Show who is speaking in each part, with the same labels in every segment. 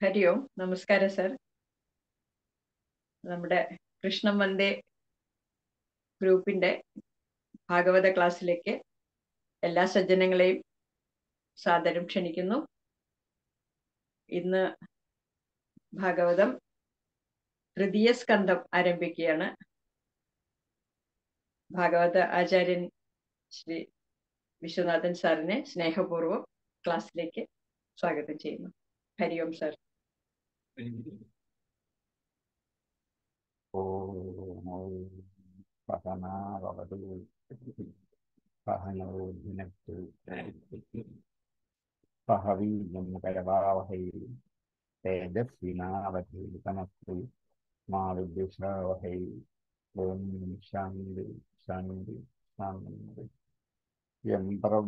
Speaker 1: ഹരി ഓം നമസ്കാരം സർ നമ്മുടെ കൃഷ്ണം വന്ദേ ഗ്രൂപ്പിന്റെ ഭാഗവത ക്ലാസ്സിലേക്ക് എല്ലാ സജ്ജനങ്ങളെയും സാദരം ക്ഷണിക്കുന്നു ഇന്ന് ഭാഗവതം തൃതീയ സ്കന്ധം ആരംഭിക്കുകയാണ് ഭാഗവത ആചാര്യൻ ശ്രീ വിശ്വനാഥൻ സാറിനെ സ്നേഹപൂർവ്വം ക്ലാസ്സിലേക്ക് സ്വാഗതം ചെയ്യുന്നു ഹരി ഓം സർ
Speaker 2: സഹനാവതു സഹനോ ഭിനക്തു സഹവീര്യം കരവാവഹൈ തേജസ്വിനാവധീതമസ്തു മാ വിദ്വിഷാവഹൈ ഓം ശാന്തി ശാന്തി ശാന്തി യം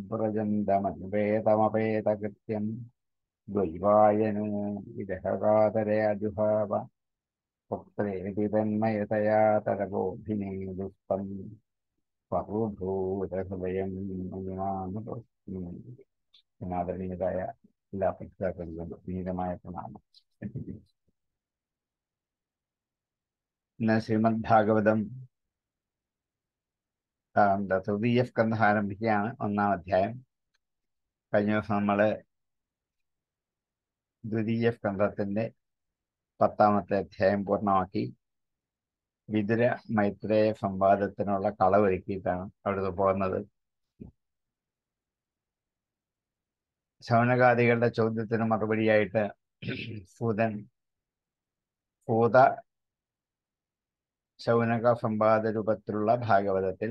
Speaker 2: പ്രവ്രജന്തമനുപേതമപേതകൃത്യം ദ്വൈവായനോ വിരഹകാതരയാജുഹാവ പുത്രേതി തന്മയതയാ തരകോഭിനേദുസ്തം സർവഭൂതഹൃദയം ആദരണീയതായ എല്ലാ പഠിതാക്കളിലും നീതമായ പ്രണാമം ഇന്ന് ശ്രീമദ് ഭാഗവതം എന്താ തൃതീയ സ്കന്ധം ആരംഭിക്കുകയാണ് ഒന്നാം അധ്യായം കഴിഞ്ഞ ദിവസം നമ്മള് ദ്വിതീയ സ്കന്ധത്തിന്റെ പത്താമത്തെ അധ്യായം പൂർണ്ണമാക്കി വിതുര മൈത്രേയ സംവാദത്തിനുള്ള കളവൊരുക്കിയിട്ടാണ് അവിടുന്ന് പോകുന്നത് ശൗനകാദികളുടെ ചോദ്യത്തിന് മറുപടിയായിട്ട് സൂതൻ ഭൂത ശൗനക സംവാദ രൂപത്തിലുള്ള ഭാഗവതത്തിൽ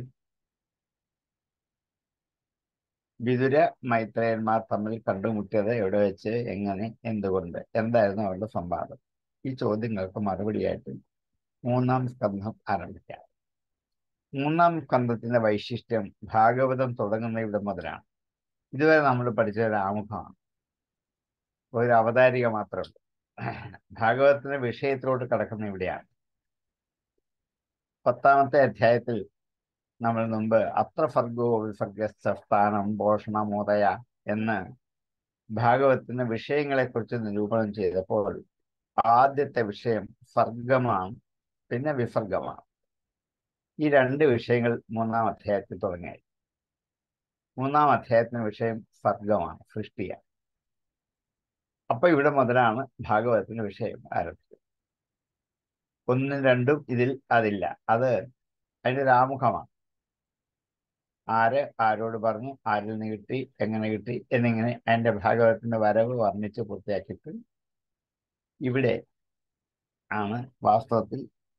Speaker 2: വിതുര മൈത്രേയന്മാർ തമ്മിൽ കണ്ടുമുട്ടിയത് എവിടെ വെച്ച് എങ്ങനെ എന്തുകൊണ്ട് എന്തായിരുന്നു അവരുടെ സംവാദം ഈ ചോദ്യങ്ങൾക്ക് മറുപടിയായിട്ട് മൂന്നാം സ്കന്ധം ആരംഭിക്കാം മൂന്നാം സ്കന്ധത്തിന്റെ വൈശിഷ്ട്യം ഭാഗവതം തുടങ്ങുന്ന ഇവിടെ മുതലാണ് ഇതുവരെ നമ്മൾ പഠിച്ച ഒരു ആമുഖമാണ് ഒരു അവതാരിക മാത്രമുണ്ട് ഭാഗവതത്തിന്റെ വിഷയത്തിലോട്ട് കടക്കുന്ന ഇവിടെയാണ് പത്താമത്തെ അധ്യായത്തിൽ നമ്മൾ മുമ്പ് അത്ര ഫർഗോ വിസർഗസ്ഥാനം പോഷണമോദയ എന്ന് ഭാഗവത്തിന്റെ വിഷയങ്ങളെക്കുറിച്ച് നിരൂപണം ചെയ്തപ്പോൾ ആദ്യത്തെ വിഷയം സർഗമാണ് പിന്നെ വിസർഗമാണ് ഈ രണ്ട് വിഷയങ്ങൾ മൂന്നാം അധ്യായത്തിൽ തുടങ്ങിയായി മൂന്നാം അധ്യായത്തിന് വിഷയം സർഗമാണ് സൃഷ്ടിയാണ് അപ്പൊ ഇവിടെ മുതലാണ് ഭാഗവതത്തിന്റെ വിഷയം ആരംഭിച്ചത് ഒന്നും രണ്ടും ഇതിൽ അതില്ല അത് അതിന്റെ ഒരു ആമുഖമാണ് ആര് ആരോട് പറഞ്ഞു ആരിൽ നിന്ന് കിട്ടി എങ്ങനെ കിട്ടി എന്നിങ്ങനെ അതിന്റെ ഭാഗവതത്തിന്റെ വരവ് വർണ്ണിച്ച് പൂർത്തിയാക്കിയിട്ട് ഇവിടെ ആണ് വാസ്തവത്തിൽ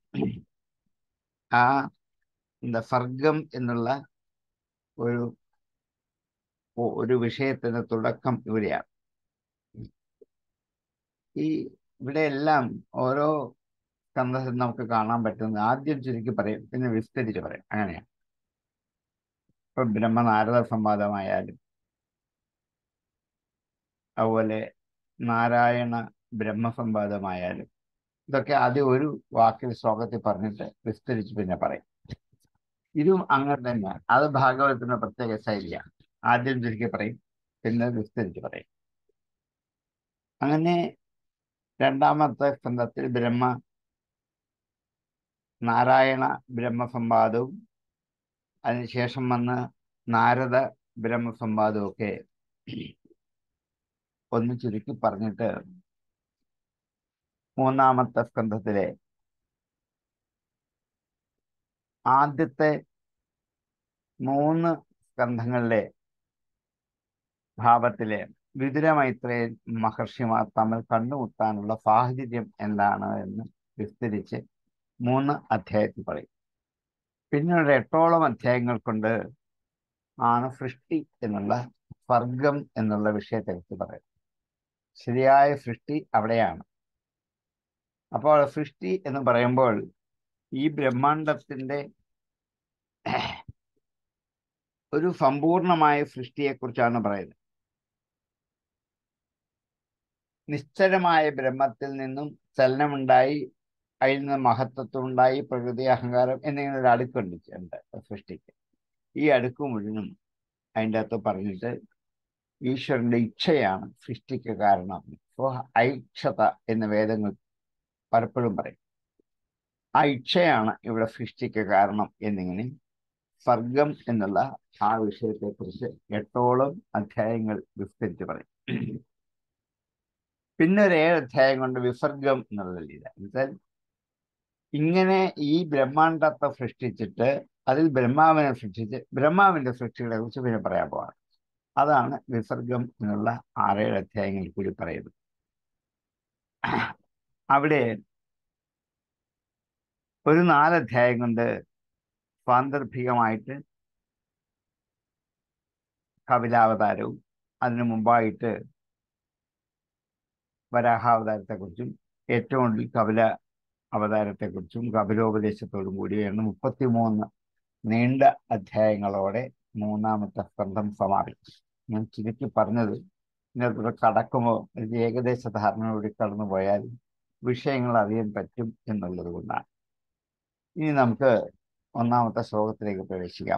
Speaker 2: ആ എന്താ സർഗം എന്നുള്ള ഒരു ഒരു വിഷയത്തിന്റെ തുടക്കം ഇവിടെയാണ് ഈ ഇവിടെ എല്ലാം ഓരോ സ്കന്ധത്തിൽ നമുക്ക് കാണാൻ പറ്റുന്നത് ആദ്യം ചുരുക്കി പറയും പിന്നെ വിസ്തരിച്ച് പറയും അങ്ങനെയാണ് ഇപ്പൊ ബ്രഹ്മനാരദ സംവാദമായാലും അതുപോലെ നാരായണ ബ്രഹ്മസംവാദമായാലും ഇതൊക്കെ ആദ്യം ഒരു വാക്കിൽ ശ്ലോകത്തിൽ പറഞ്ഞിട്ട് വിസ്തരിച്ച് പിന്നെ പറയും ഇതും അങ്ങനെ തന്നെയാണ് അത് ഭാഗവതത്തിന്റെ പ്രത്യേക ശൈലിയാണ് ആദ്യം ചുരുക്കി പറയും പിന്നെ വിസ്തരിച്ച് പറയും അങ്ങനെ രണ്ടാമത്തെ സ്കന്ധത്തിൽ ബ്രഹ്മ നാരായണ ബ്രഹ്മസംവാദവും അതിനുശേഷം വന്ന് നാരദ ബ്രഹ്മസംവാദവും ഒക്കെ ഒന്ന് ചുരുക്കി പറഞ്ഞിട്ട് മൂന്നാമത്തെ സ്കന്ധത്തിലെ ആദ്യത്തെ മൂന്ന് സ്കന്ധങ്ങളിലെ ഭാവത്തിലെ വിതുരമൈത്രേയൻ മഹർഷിമാർ തമ്മിൽ കണ്ടുമുട്ടാനുള്ള സാഹചര്യം എന്താണ് എന്ന് വിസ്തരിച്ച് മൂന്ന് അധ്യായത്തിൽ പറയും പിന്നീട് എട്ടോളം അധ്യായങ്ങൾ കൊണ്ട് ആണ് സൃഷ്ടി എന്നുള്ള സ്വർഗം എന്നുള്ള വിഷയത്തെക്കുറിച്ച് പറയും ശരിയായ സൃഷ്ടി അവിടെയാണ് അപ്പോൾ സൃഷ്ടി എന്ന് പറയുമ്പോൾ ഈ ബ്രഹ്മാണ്ടത്തിന്റെ ഒരു സമ്പൂർണമായ സൃഷ്ടിയെക്കുറിച്ചാണ് പറയുന്നത് നിശ്ചലമായ ബ്രഹ്മത്തിൽ നിന്നും ചലനമുണ്ടായി അതിൽ നിന്ന് മഹത്വത്വം ഉണ്ടായി പ്രകൃതി അഹങ്കാരം എന്നിങ്ങനെ ഒരു അടുക്കുണ്ട് സൃഷ്ടിക്ക് ഈ അടുക്ക് മുഴുവനും അതിൻ്റെ അകത്ത് പറഞ്ഞിട്ട് ഈശ്വരന്റെ ഇച്ഛയാണ് സൃഷ്ടിക്ക് കാരണം അപ്പോൾ ഐക്ഷത എന്ന് വേദങ്ങൾ പലപ്പോഴും പറയും ആ ഇച്ഛയാണ് ഇവിടെ സൃഷ്ടിക്ക് കാരണം എന്നിങ്ങനെ സർഗം എന്നുള്ള ആ വിഷയത്തെക്കുറിച്ച് എട്ടോളം അധ്യായങ്ങൾ വിസ്തരിച്ച് പറയും പിന്നെ ഒരു ഏഴ് അധ്യായം കൊണ്ട് വിസർഗം എന്നുള്ളതില്ല എന്നുവെച്ചാൽ ഇങ്ങനെ ഈ ബ്രഹ്മാണ്ടത്തെ സൃഷ്ടിച്ചിട്ട് അതിൽ ബ്രഹ്മാവിനെ സൃഷ്ടിച്ച് ബ്രഹ്മാവിന്റെ സൃഷ്ടികളെ കുറിച്ച് പിന്നെ പറയാൻ പോവാണ് അതാണ് വിസർഗം എന്നുള്ള ആറേഴ് അധ്യായങ്ങളിൽ കൂടി പറയുന്നത് അവിടെ ഒരു നാലധ്യായം കൊണ്ട് സാന്ദർഭികമായിട്ട് കപിലാവതാരവും അതിനു മുമ്പായിട്ട് വരാഹാവതാരത്തെക്കുറിച്ചും ഏറ്റവും ഒടുവിൽ കപില അവതാരത്തെക്കുറിച്ചും കപിലോപദേശത്തോടും കൂടിയാണ് മുപ്പത്തിമൂന്ന് നീണ്ട അധ്യായങ്ങളോടെ മൂന്നാമത്തെ സ്കന്ധം സമാപിച്ചു ഞാൻ ചുരുക്കി പറഞ്ഞത് ഇതിനകത്തൂടെ കടക്കുമ്പോൾ ഒരു ഏകദേശ ധാരണയോടെ കടന്നു പോയാൽ വിഷയങ്ങൾ അറിയാൻ പറ്റും എന്നുള്ളത് കൊണ്ടാണ് ഇനി നമുക്ക് ഒന്നാമത്തെ ശ്ലോകത്തിലേക്ക് പ്രവേശിക്കാം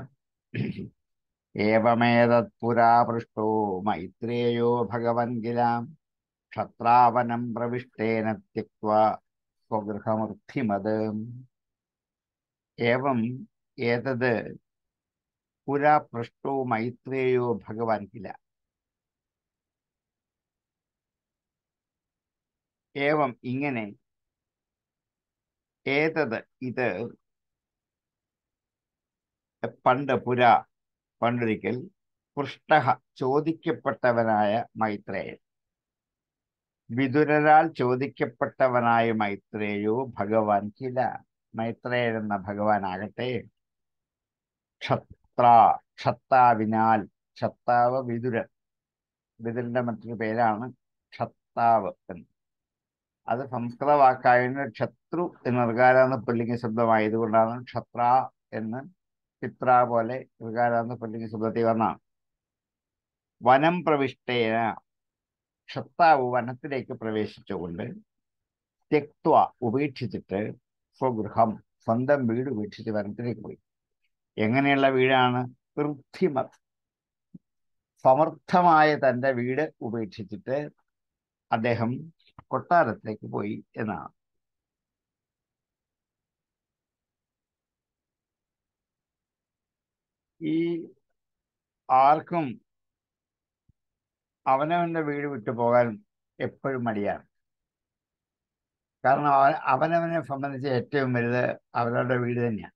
Speaker 2: ഏവമേതത് പുരാപൃഷ്ടോ മൈത്രേയോ ഭഗവൻ ഗിലാം ക്ഷത്രാവനം പ്രവിഷ്ടേന ത്യക്വാ സ്വഗൃഹമൃദ്ധിമത് ഏവം ഏതത് പുരാ പൃഷ്ടോ മൈത്രേയോ ഭഗവാൻ കില ഏവം ഇങ്ങനെ ഏതത് ഇത് പണ്ട് പുര പണ്ടൊരിക്കൽ പൃഷ്ട ചോദിക്കപ്പെട്ടവനായ മൈത്രേയൻ വിതുരരാൽ ചോദിക്കപ്പെട്ടവനായ മൈത്രേയോ ഭഗവാൻ കില മൈത്രേയൻ എന്ന ഭഗവാനാകട്ടെ ക്ഷത്ര ക്ഷത്താവിനാൽ ക്ഷത്താവ് വിതുരൻ വിതുരന്റെ മറ്റൊരു പേരാണ് ക്ഷത്താവ് എന്ന് അത് സംസ്കൃത വാക്കായതിന് ക്ഷത്രു എന്ന ഋകാരാന്ന പുല്ലിംഗ ശബ്ദമായതുകൊണ്ടാണ് ക്ഷത്ര എന്ന് ചിത്ര പോലെ ഋകാരാന്ന പുല്ലിംഗ ശബ്ദത്തിൽ വന്നാണ് വനം പ്രവിഷ്ടേന ക്ഷത്താവ് വനത്തിലേക്ക് പ്രവേശിച്ചുകൊണ്ട് തെക്വ ഉപേക്ഷിച്ചിട്ട് സ്വഗൃഹം സ്വന്തം വീട് ഉപേക്ഷിച്ച് വനത്തിലേക്ക് പോയി എങ്ങനെയുള്ള വീടാണ് വൃദ്ധിമത് സമർത്ഥമായ തൻ്റെ വീട് ഉപേക്ഷിച്ചിട്ട് അദ്ദേഹം കൊട്ടാരത്തിലേക്ക് പോയി എന്നാണ് ഈ ആർക്കും അവനവന്റെ വീട് വിട്ടു പോകാൻ എപ്പോഴും മടിയാണ് കാരണം അവൻ അവനവനെ സംബന്ധിച്ച് ഏറ്റവും വലുത് അവരവരുടെ വീട് തന്നെയാണ്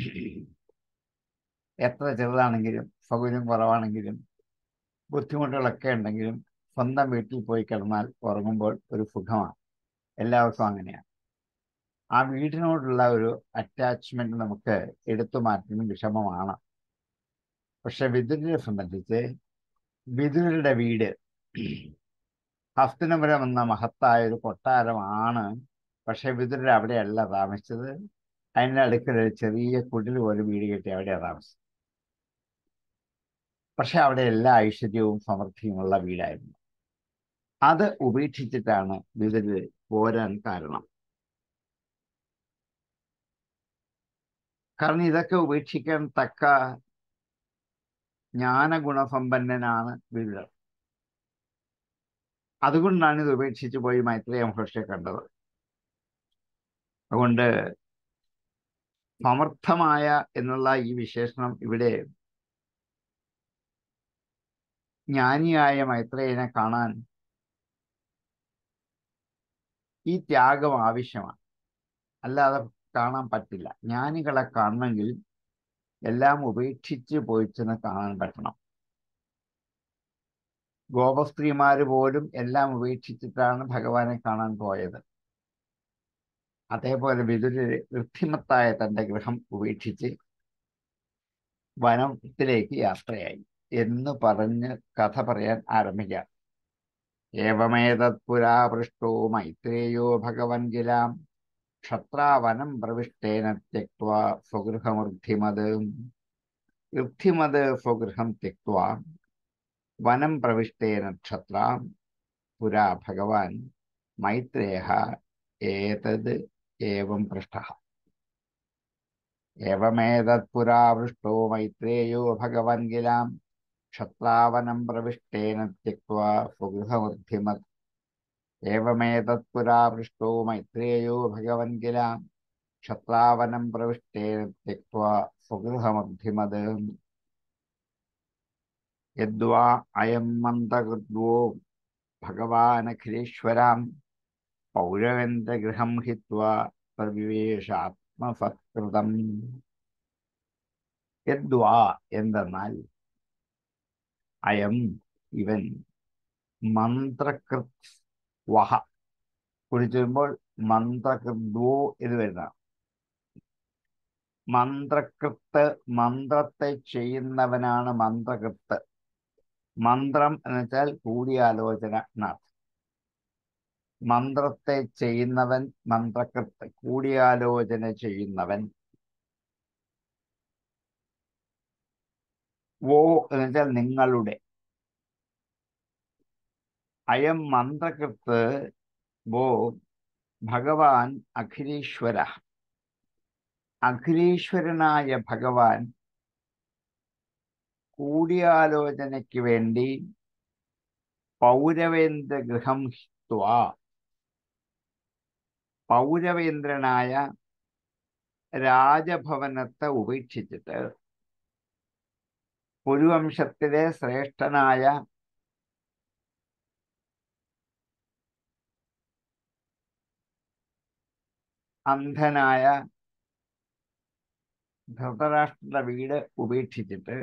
Speaker 2: എത്ര ചെറുതാണെങ്കിലും സൗകര്യം കുറവാണെങ്കിലും ബുദ്ധിമുട്ടുകളൊക്കെ ഉണ്ടെങ്കിലും സ്വന്തം വീട്ടിൽ പോയി കിടന്നാൽ ഉറങ്ങുമ്പോൾ ഒരു സുഖമാണ് എല്ലാവർക്കും അങ്ങനെയാണ് ആ വീടിനോടുള്ള ഒരു അറ്റാച്ച്മെന്റ് നമുക്ക് എടുത്തു മാറ്റുന്ന വിഷമമാണ് പക്ഷെ വിദുരനെ സംബന്ധിച്ച് വിദുരരുടെ വീട് ഹസ്തനപുരം എന്ന മഹത്തായ ഒരു കൊട്ടാരമാണ് പക്ഷെ വിദുരർ അവിടെയല്ല താമസിച്ചത് അതിൻ്റെ അടുക്കൽ ഒരു ചെറിയ കുടിൽ പോലെ വീട് കെട്ടി അവിടെയാണ് താമസിച്ചത് പക്ഷെ അവിടെ എല്ലാ ഐശ്വര്യവും സമൃദ്ധിയുമുള്ള വീടായിരുന്നു അത് ഉപേക്ഷിച്ചിട്ടാണ് വിദുരർ പോരാൻ കാരണം കാരണം ഇതൊക്കെ ഉപേക്ഷിക്കാൻ തക്ക ജ്ഞാനഗുണസമ്പന്നനാണ് വിദുരർ അതുകൊണ്ടാണ് ഇത് ഉപേക്ഷിച്ച് പോയി മൈത്രേയ മഹർഷിയെ കണ്ടത് അതുകൊണ്ട് സമർത്ഥമായ എന്നുള്ള ഈ വിശേഷണം ഇവിടെ ജ്ഞാനിയായ മൈത്രേയനെ കാണാൻ ഈ ത്യാഗം ആവശ്യമാണ് അല്ലാതെ കാണാൻ പറ്റില്ല ജ്ഞാനികളെ കാണണമെങ്കിൽ എല്ലാം ഉപേക്ഷിച്ച് പോയിച്ചെന്ന് കാണാൻ പറ്റണം ഗോപസ്ത്രീമാര് പോലും എല്ലാം ഉപേക്ഷിച്ചിട്ടാണ് ഭഗവാനെ കാണാൻ പോയത് അതേപോലെ വിദുരര് വൃദ്ധിമത്തായ തന്റെ ഗൃഹം ഉപേക്ഷിച്ച് വനത്തിലേക്ക് യാത്രയായി എന്ന് പറഞ്ഞ് കഥ പറയാൻ ആരംഭിക്കാം ഏവമേതത് പുരാപൃഷ്ടോ മൈത്രേയോ ഭഗവൻ ഗിലാം ക്ഷത്രാവനം പ്രവിഷ്ടേന ത്യക്വാ സ്വഗൃഹമൃദ്ധിമത് വൃദ്ധിമത് സ്വഗൃഹം ത്യക്വാ വനം പ്രവിഷ്ടേന ക്ഷത്ര പുരാ ഭഗവാൻ മൈത്രേയ ഏതത് ഏവം പൃഷ്ട ഏവമേതത് പുരാപൃഷ്ടോ മൈത്രേയോ ഭഗവൻ ഗിലാം ക്ഷത്രാവനം പ്രവിഷ്ടേന ത്യക്വാ സ്വഗൃഹമൃദ്ധിമത് ഏവമേതത്പുരാപൃഷ്ടോ മൈത്രേയോ ഭഗവൻ കില ക്ഷത്രാവനം പ്രവിഷ്ടേന ത്യക്വാ സ്വഗൃഹമൃദ്ധിമത് യദ്വാ അയം മന്ദകൃദ്വോ ഭഗവാനഖിലേശ്വരാം പൗരവേന്ദ്രഗൃഹം ഹിത്വാ പ്രവിവേശാത്മസത്കൃതം യദ്വാ എന്തെന്നാൽ അയം ഇവൻ മന്ത്രകൃത് വഹ കുറിച്ച് വരുമ്പോൾ മന്ത്രകൃദ്വോ എന്ന് വരുന്ന മന്ത്രകൃത്ത് മന്ത്രത്തെ ചെയ്യുന്നവനാണ് മന്ത്രകൃത്ത് മന്ത്രം എന്ന് വെച്ചാൽ കൂടിയാലോചന എന്നാണ് മന്ത്രത്തെ ചെയ്യുന്നവൻ മന്ത്രകൃത്ത് കൂടിയാലോചന ചെയ്യുന്നവൻ വോ എന്ന് വെച്ചാൽ നിങ്ങളുടെ അയം മന്ത്രകൃത്ത് വോ ഭഗവാൻ അഖിലേശ്വര അഖിലേശ്വരനായ ഭഗവാൻ കൂടിയാലോചനയ്ക്ക് വേണ്ടി പൗരവേന്ദ്ര ഗൃഹം ഹിത്വാ പൗരവേന്ദ്രനായ രാജഭവനത്തെ ഉപേക്ഷിച്ചിട്ട് പുരുവംശത്തിലെ ശ്രേഷ്ഠനായ അന്ധനായ ധൃതരാഷ്ട്രയുടെ വീട് ഉപേക്ഷിച്ചിട്ട്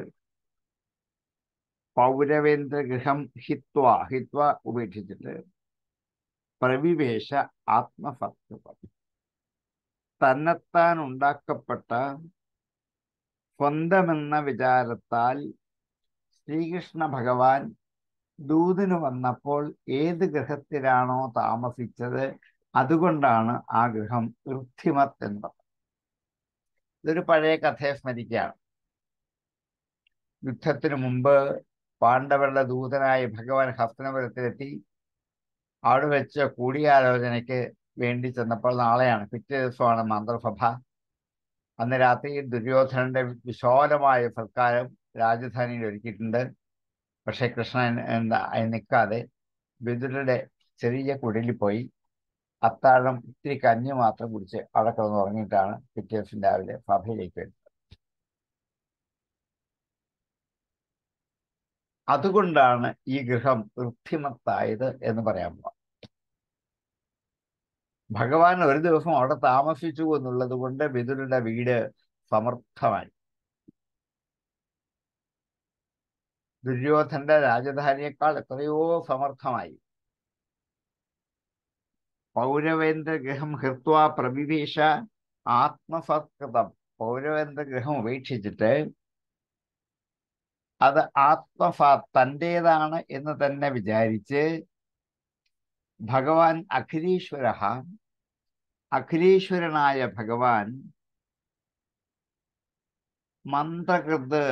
Speaker 2: പൗരവേന്ദ്ര ഗൃഹം ഹിത്വ ഹിത്വ ഉപേക്ഷിച്ചിട്ട് പ്രവിവേശ ആത്മസത്വം തന്നെത്താൻ ഉണ്ടാക്കപ്പെട്ട സ്വന്തമെന്ന വിചാരത്താൽ ശ്രീകൃഷ്ണ ഭഗവാൻ ദൂതിന് വന്നപ്പോൾ ഏത് ഗൃഹത്തിലാണോ താമസിച്ചത് അതുകൊണ്ടാണ് ആ ഗൃഹം ഋദ്ധിമത്ത് എന്ന് പറയുന്നത് ഇതൊരു പഴയ കഥയെ സ്മരിക്കുകയാണ് യുദ്ധത്തിനു മുമ്പ് പാണ്ഡവരുടെ ദൂതനായ ഭഗവാൻ ഹസ്തനപുരത്തിലെത്തി അവിടെ വെച്ച് കൂടിയാലോചനയ്ക്ക് വേണ്ടി ചെന്നപ്പോൾ നാളെയാണ് പിറ്റേ ദിവസമാണ് മന്ത്രസഭ അന്ന് രാത്രി ദുര്യോധനന്റെ വിശാലമായ സൽക്കാരം രാജധാനിയിൽ ഒരുക്കിയിട്ടുണ്ട് പക്ഷെ കൃഷ്ണൻ എന്താ അതിന് നിൽക്കാതെ വിതുരുടെ ചെറിയ കുടിലിൽ പോയി അത്താഴം ഇത്തിരി കഞ്ഞി മാത്രം കുടിച്ച് അവിടെ കിടന്ന് ഉറങ്ങിയിട്ടാണ് പിറ്റേ ദിവസം രാവിലെ സഭയിലേക്ക് വരുന്നത് അതുകൊണ്ടാണ് ഈ ഗൃഹം വൃദ്ധിമത്തായത് എന്ന് പറയാൻ പോവാം ഭഗവാൻ ഒരു ദിവസം അവിടെ താമസിച്ചു എന്നുള്ളത് കൊണ്ട് വിതുരുടെ വീട് സമർത്ഥമായി ദുര്യോധന്റെ രാജധാനിയേക്കാൾ എത്രയോ സമർത്ഥമായി പൗരവേന്ദ്ര ഗൃഹം ഹൃത്വ പ്രവിവേശ ആത്മസത്കൃതം പൗരവേന്ദ്ര ഗൃഹം ഉപേക്ഷിച്ചിട്ട് അത് ആത്മഫ തൻ്റേതാണ് എന്ന് തന്നെ വിചാരിച്ച് ഭഗവാൻ അഖിലേശ്വര അഖിലേശ്വരനായ ഭഗവാൻ മന്ത്രകൃത്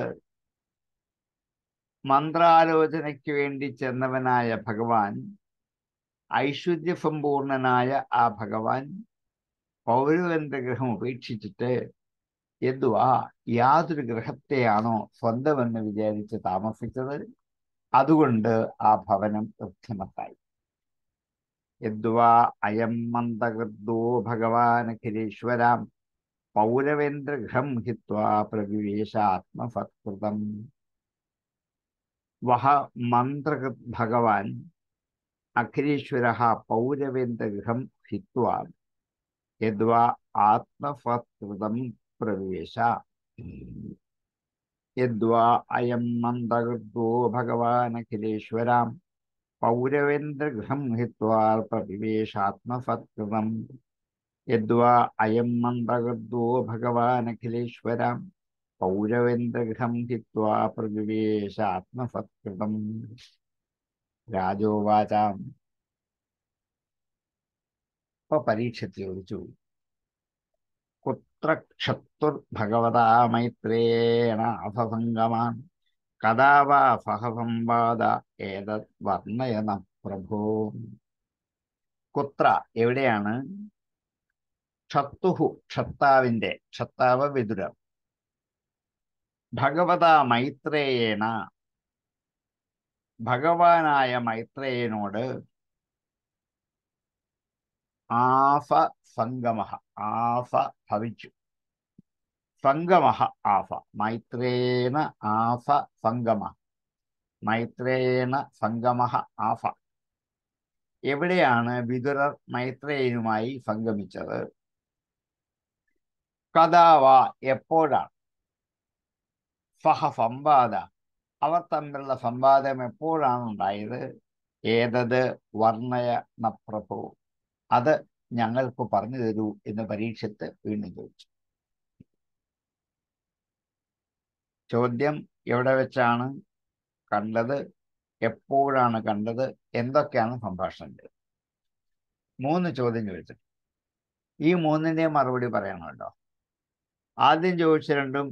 Speaker 2: മന്ത്രാലോചനയ്ക്ക് വേണ്ടി ചെന്നവനായ ഭഗവാൻ ഐശ്വര്യസമ്പൂർണനായ ആ ഭഗവാൻ പൗരവേന്ദ്ര ഗൃഹം ഉപേക്ഷിച്ചിട്ട് എന്തുവാ യാതൊരു ഗൃഹത്തെയാണോ സ്വന്തമെന്ന് വിചാരിച്ച് താമസിച്ചത് അതുകൊണ്ട് ആ ഭവനം വൃദ്ധിമത്തായി യദ്വാ അയം മന്ദകൃദ്ദോ ഭഗവാൻ അഖിലേശ്വരാം പൗരവേന്ദ്ര ഗൃഹം ഹിത്വാ പ്രവിവേശാത്മസത്കൃതം വഹ മന്ത്രകൃത് ഭഗവാൻ അഖിലേശ്വര പൗരവേന്ദ്ര ഗൃഹം ഹിത്വാ യദ്വാ ആത്മസത്കൃതം പ്രവേശ യദ്വാ അയം മന്ദകൃദ്വോ ഭഗവാൻ അഖിലേശ്വരാം പൗരവേന്ദ്രഗൃഹം ഹിത്വാ പ്രവിവേശാത്മസത്കൃതം യദ്വാ അയം മന്ദകൃദ്വോ ഭഗവാൻ അഖിലേശ്വരാം പൗരവേന്ദ്രഗൃഹം ഹിത്വാ പ്രവിവേശാത്മസത്കൃതം രാജോവാചാം ഇപ്പൊ പരീക്ഷ ചോദിച്ചു കുത്ര ക്ഷത്തുർഭഗവതാ മൈത്രേണ അഭസംഗമാൻ കഥാ വാ സഹസംവാദ ഏതത് വർണ്ണയന പ്രഭോ കുത്ര എവിടെയാണ് ക്ഷത്തുഹു ക്ഷത്താവിന്റെ ക്ഷത്താവ് വിതുരം ഭഗവത മൈത്രേയേണ ഭഗവാനായ മൈത്രേയനോട് ആഫ സംഗമ ആഫ ഭവിച്ചു സംഗമ ആഫ മൈത്രേണ ആഫ സംഗമ മൈത്രേണ സംഗമ ആഫ എവിടെയാണ് വിതുരർ മൈത്രേയനുമായി സംഗമിച്ചത് കഥാവ എപ്പോഴാണ് സഹ സംവാദ അവർ തമ്മിലുള്ള സംവാദം എപ്പോഴാണ് ഉണ്ടായത് ഏതത് വർണ്ണയ നപ്രഭു അത് ഞങ്ങൾക്ക് പറഞ്ഞു തരൂ എന്ന് പരീക്ഷത്ത് വീണ്ടും ചോദിച്ചു ചോദ്യം എവിടെ വെച്ചാണ് കണ്ടത് എപ്പോഴാണ് കണ്ടത് എന്തൊക്കെയാണ് സംഭാഷണത്തിൽ മൂന്ന് ചോദ്യം ചോദിച്ചു ഈ മൂന്നിൻ്റെയും മറുപടി പറയണം കേട്ടോ ആദ്യം ചോദിച്ച രണ്ടും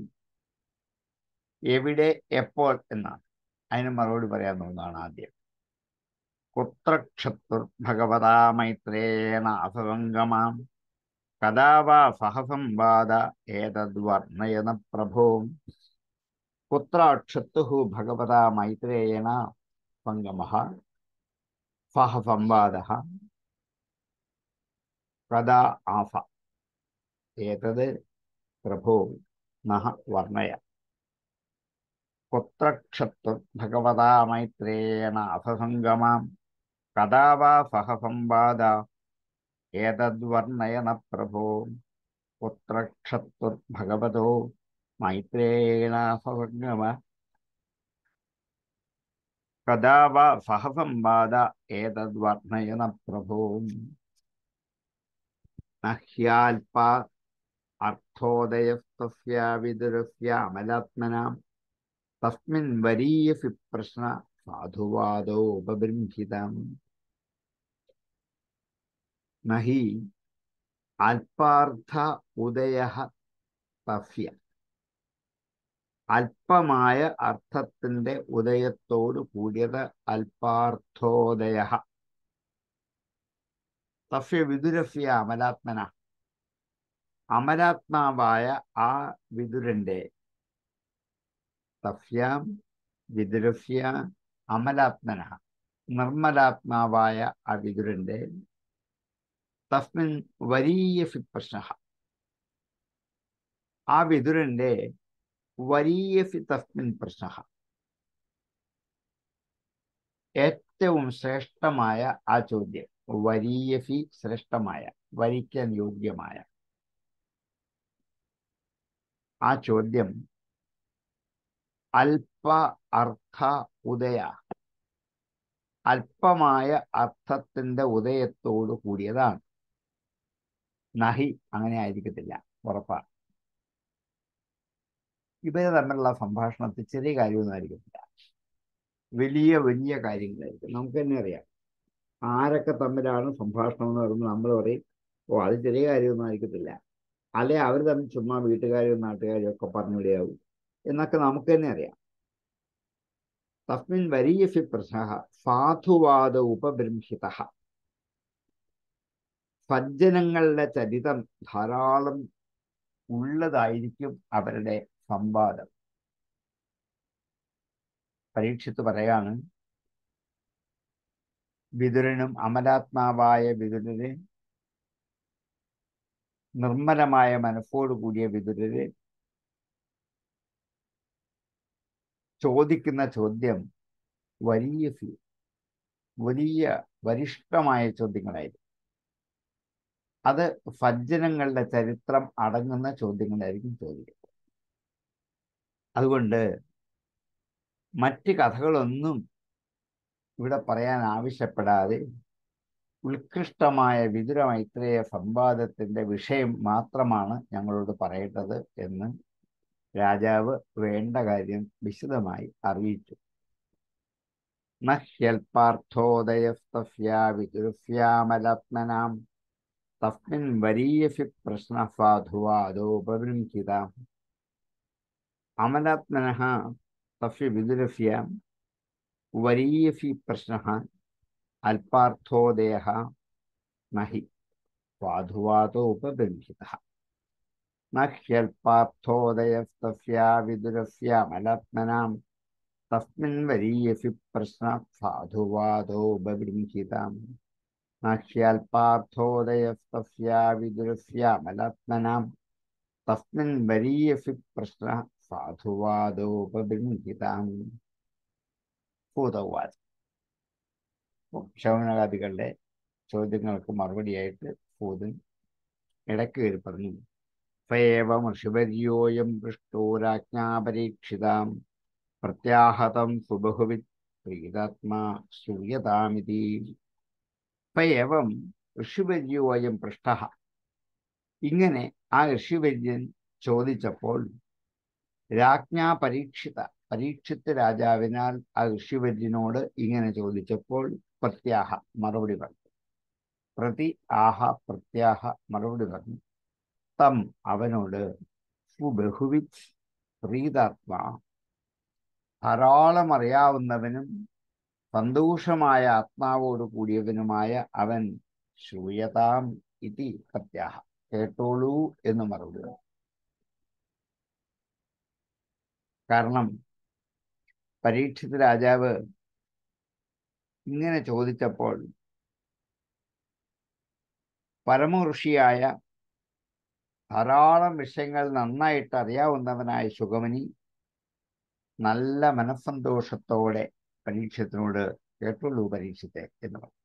Speaker 2: എവിടെ എപ്പോൾ എന്നാണ് അതിന് മറുപടി പറയാൻ തോന്നുന്നതാണ് ആദ്യം കുത്രക്ഷത്തുർ ഭഗവതാ മൈത്രേണ അസംഗമാം കഥാ വാ സഹസംവാദ ഏതദ്വർണ്ണയന പ്രഭോ കുത്രാക്ഷത്തു ഭഗവതാ മൈത്രേണ സംഗമ സഹസംവാദ കഥാ ആഫ ഏതത് പ്രഭോ നഹ വർണ്ണയ കുത്രക്ഷത്തു ഭഗവതാ മൈത്രേണ അസസംഗമാം കഥാ വാ സഹസംവാദ ഏതദ്വർണ്ണയന പ്രഭോ കുത്രക്ഷത്തു ഭഗവതോ മൈത്രേണ സസംഗമ കഥാ വാ സഹസംവാദ ഏതദ്വർണ്ണയന പ്രഭോ നഹ്യാൽപ അർത്ഥോദയസ്തസ്യ വിദുരസ്യ അമലാത്മനാം തസ്മിൻ വരീയസി പ്രശ്ന സാധുവാദോ ഉപബൃംഹിതം നഹി അല്പാർത്ഥ ഉദയ തസ്യ അല്പമായ അർത്ഥത്തിന്റെ ഉദയത്തോട് കൂടിയത് അല്പാർത്ഥോദയ തസ്യ വിദുരസ്യ അമലാത്മന അമലാത്മാവായ ആ വിദുരന്റെ തസ്യാം വിദുരസ്യ അമലാത്മന നിർമ്മലാത്മാവായ ആ വിദുരന്റെ തസ്മിൻ വരീയ പ്രശ്ന ആ വിദുരന്റെ വരീയ തസ്മിൻ പ്രശ്ന ഏറ്റവും ശ്രേഷ്ഠമായ ആ ചോദ്യം വരീയഫി ശ്രേഷ്ഠമായ വരിക്കാൻ യോഗ്യമായ ആ ചോദ്യം അല്പ അർത്ഥ ഉദയ അല്പമായ അർത്ഥത്തിന്റെ ഉദയത്തോട് കൂടിയതാണ് നഹി അങ്ങനെ ആയിരിക്കത്തില്ല ഉറപ്പാണ് ഇവര് തമ്മിലുള്ള സംഭാഷണത്തിൽ ചെറിയ കാര്യമൊന്നും ആയിരിക്കത്തില്ല വലിയ വലിയ കാര്യങ്ങളായിരിക്കും നമുക്ക് തന്നെ അറിയാം ആരൊക്കെ തമ്മിലാണ് സംഭാഷണം എന്ന് പറയുമ്പോൾ നമ്മൾ പറയും ഓ അത് ചെറിയ കാര്യമൊന്നും ആയിരിക്കത്തില്ല അല്ലെ അവർ തമ്മിൽ ചുമ്മാ വീട്ടുകാരും നാട്ടുകാരും ഒക്കെ പറഞ്ഞു വിടുകയാവും എന്നൊക്കെ നമുക്ക് തന്നെ അറിയാം തസ്മിൻ വരീയസി പ്രശ്ന സാധുവാദ ഉപബൃംഹിത സജ്ജനങ്ങളുടെ ചരിതം ധാരാളം ഉള്ളതായിരിക്കും അവരുടെ സംവാദം പരീക്ഷിത്ത് പറയാണ് വിതുരനും അമലാത്മാവായ വിതുരന് നിർമ്മലമായ മനസ്സോട് കൂടിയ വിതുരര് ചോദിക്കുന്ന ചോദ്യം വലിയ വലിയ വരിഷ്ഠമായ ചോദ്യങ്ങളായിരിക്കും അത് സജ്ജനങ്ങളുടെ ചരിത്രം അടങ്ങുന്ന ചോദ്യങ്ങളായിരിക്കും ചോദിക്കുന്നത് അതുകൊണ്ട് മറ്റ് കഥകളൊന്നും ഇവിടെ പറയാൻ ആവശ്യപ്പെടാതെ ഉത്കൃഷ്ടമായ വിതുര മൈത്രേയ സംവാദത്തിന്റെ വിഷയം മാത്രമാണ് ഞങ്ങളോട് പറയേണ്ടത് എന്ന് രാജാവ് വേണ്ട കാര്യം വിശദമായി അറിയിച്ചു നഹ്യൽപാർത്ഥോദയസ്തസ്യ വിദുരസ്യാമലാത്മനാം തസ്മിൻ വരീയസി പ്രശ്ന സാധുവാദോപബൃംഹിത അമലാത്മനഃ തസ്യ വിദുരസ്യ വരീയസി പ്രശ്ന അല്പാർത്ഥോദയ നഹി സാധുവാദോപബൃംഹിത നഹ്യൽപാർത്ഥോദയസ്തസ്യ വിദുരസ്യ അമലാത്മനാം തസ്മിൻ വരീയസി പ്രശ്ന സാധുവാദോ ബബൃംഹിതാം നാക്ഷ്യാൽപാർത്ഥോദയസ്തസ്യാവിദുരസ്യാമലാത്മനാം തസ്മിൻ വരീയസി പ്രശ്ന സാധുവാദോപബൃംഹിതാം ഭൂതവാദ ശൗനകാദികളുടെ ചോദ്യങ്ങൾക്ക് മറുപടിയായിട്ട് ഭൂതൻ ഇടയ്ക്ക് കയറി പറഞ്ഞു ഫേവമർഷിപര്യോയം പൃഷ്ടോരാജ്ഞാപരീക്ഷിതാം പ്രത്യാഹതം സുബഹുവിത് പ്രീതാത്മാ ശ്രൂയതാമിതി ഫയവം ഋഷിവര്യോയം പൃഷ്ട ഇങ്ങനെ ആ ഋഷിവര്യൻ ചോദിച്ചപ്പോൾ രാജ്ഞാ പരീക്ഷിത പരീക്ഷിത്ത് രാജാവിനാൽ ആ ഋഷിവര്യനോട് ഇങ്ങനെ ചോദിച്ചപ്പോൾ പ്രത്യാഹ മറുപടി പറഞ്ഞു പ്രതി ആഹ പ്രത്യാഹ മറുപടി പറഞ്ഞു തം അവനോട് സുബഹുവിത് പ്രീതാത്മാ ധാരാളം അറിയാവുന്നവനും സന്തോഷമായ ആത്മാവോട് കൂടിയവനുമായ അവൻ ശ്രൂയതാം ഇതി പ്രത്യാഹ കേട്ടോളൂ എന്ന് മറുപടി പറഞ്ഞു കാരണം പരീക്ഷിത് രാജാവ് ഇങ്ങനെ ചോദിച്ചപ്പോൾ പരമഋഷിയായ ധാരാളം വിഷയങ്ങൾ നന്നായിട്ട് അറിയാവുന്നവനായ സുഗമനി നല്ല മനസ്സന്തോഷത്തോടെ പരീക്ഷത്തിനോട് കേട്ടുള്ളൂ പരീക്ഷത്തെ എന്ന് പറഞ്ഞു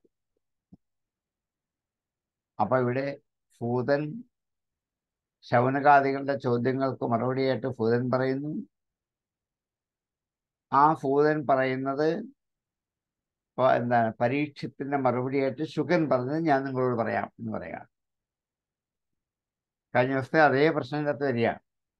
Speaker 2: അപ്പൊ ഇവിടെ ഭൂതൻ ശൗനകാദികളുടെ ചോദ്യങ്ങൾക്ക് മറുപടിയായിട്ട് ഭൂതൻ പറയുന്നു ആ ഭൂതൻ പറയുന്നത് എന്താണ് പരീക്ഷത്തിന്റെ മറുപടിയായിട്ട് ശുഗൻ പറഞ്ഞത് ഞാൻ നിങ്ങളോട് പറയാം എന്ന് പറയാം കഴിഞ്ഞ ദിവസത്തെ അതേ പ്രശ്നത്തിനകത്ത് വരികയാണ്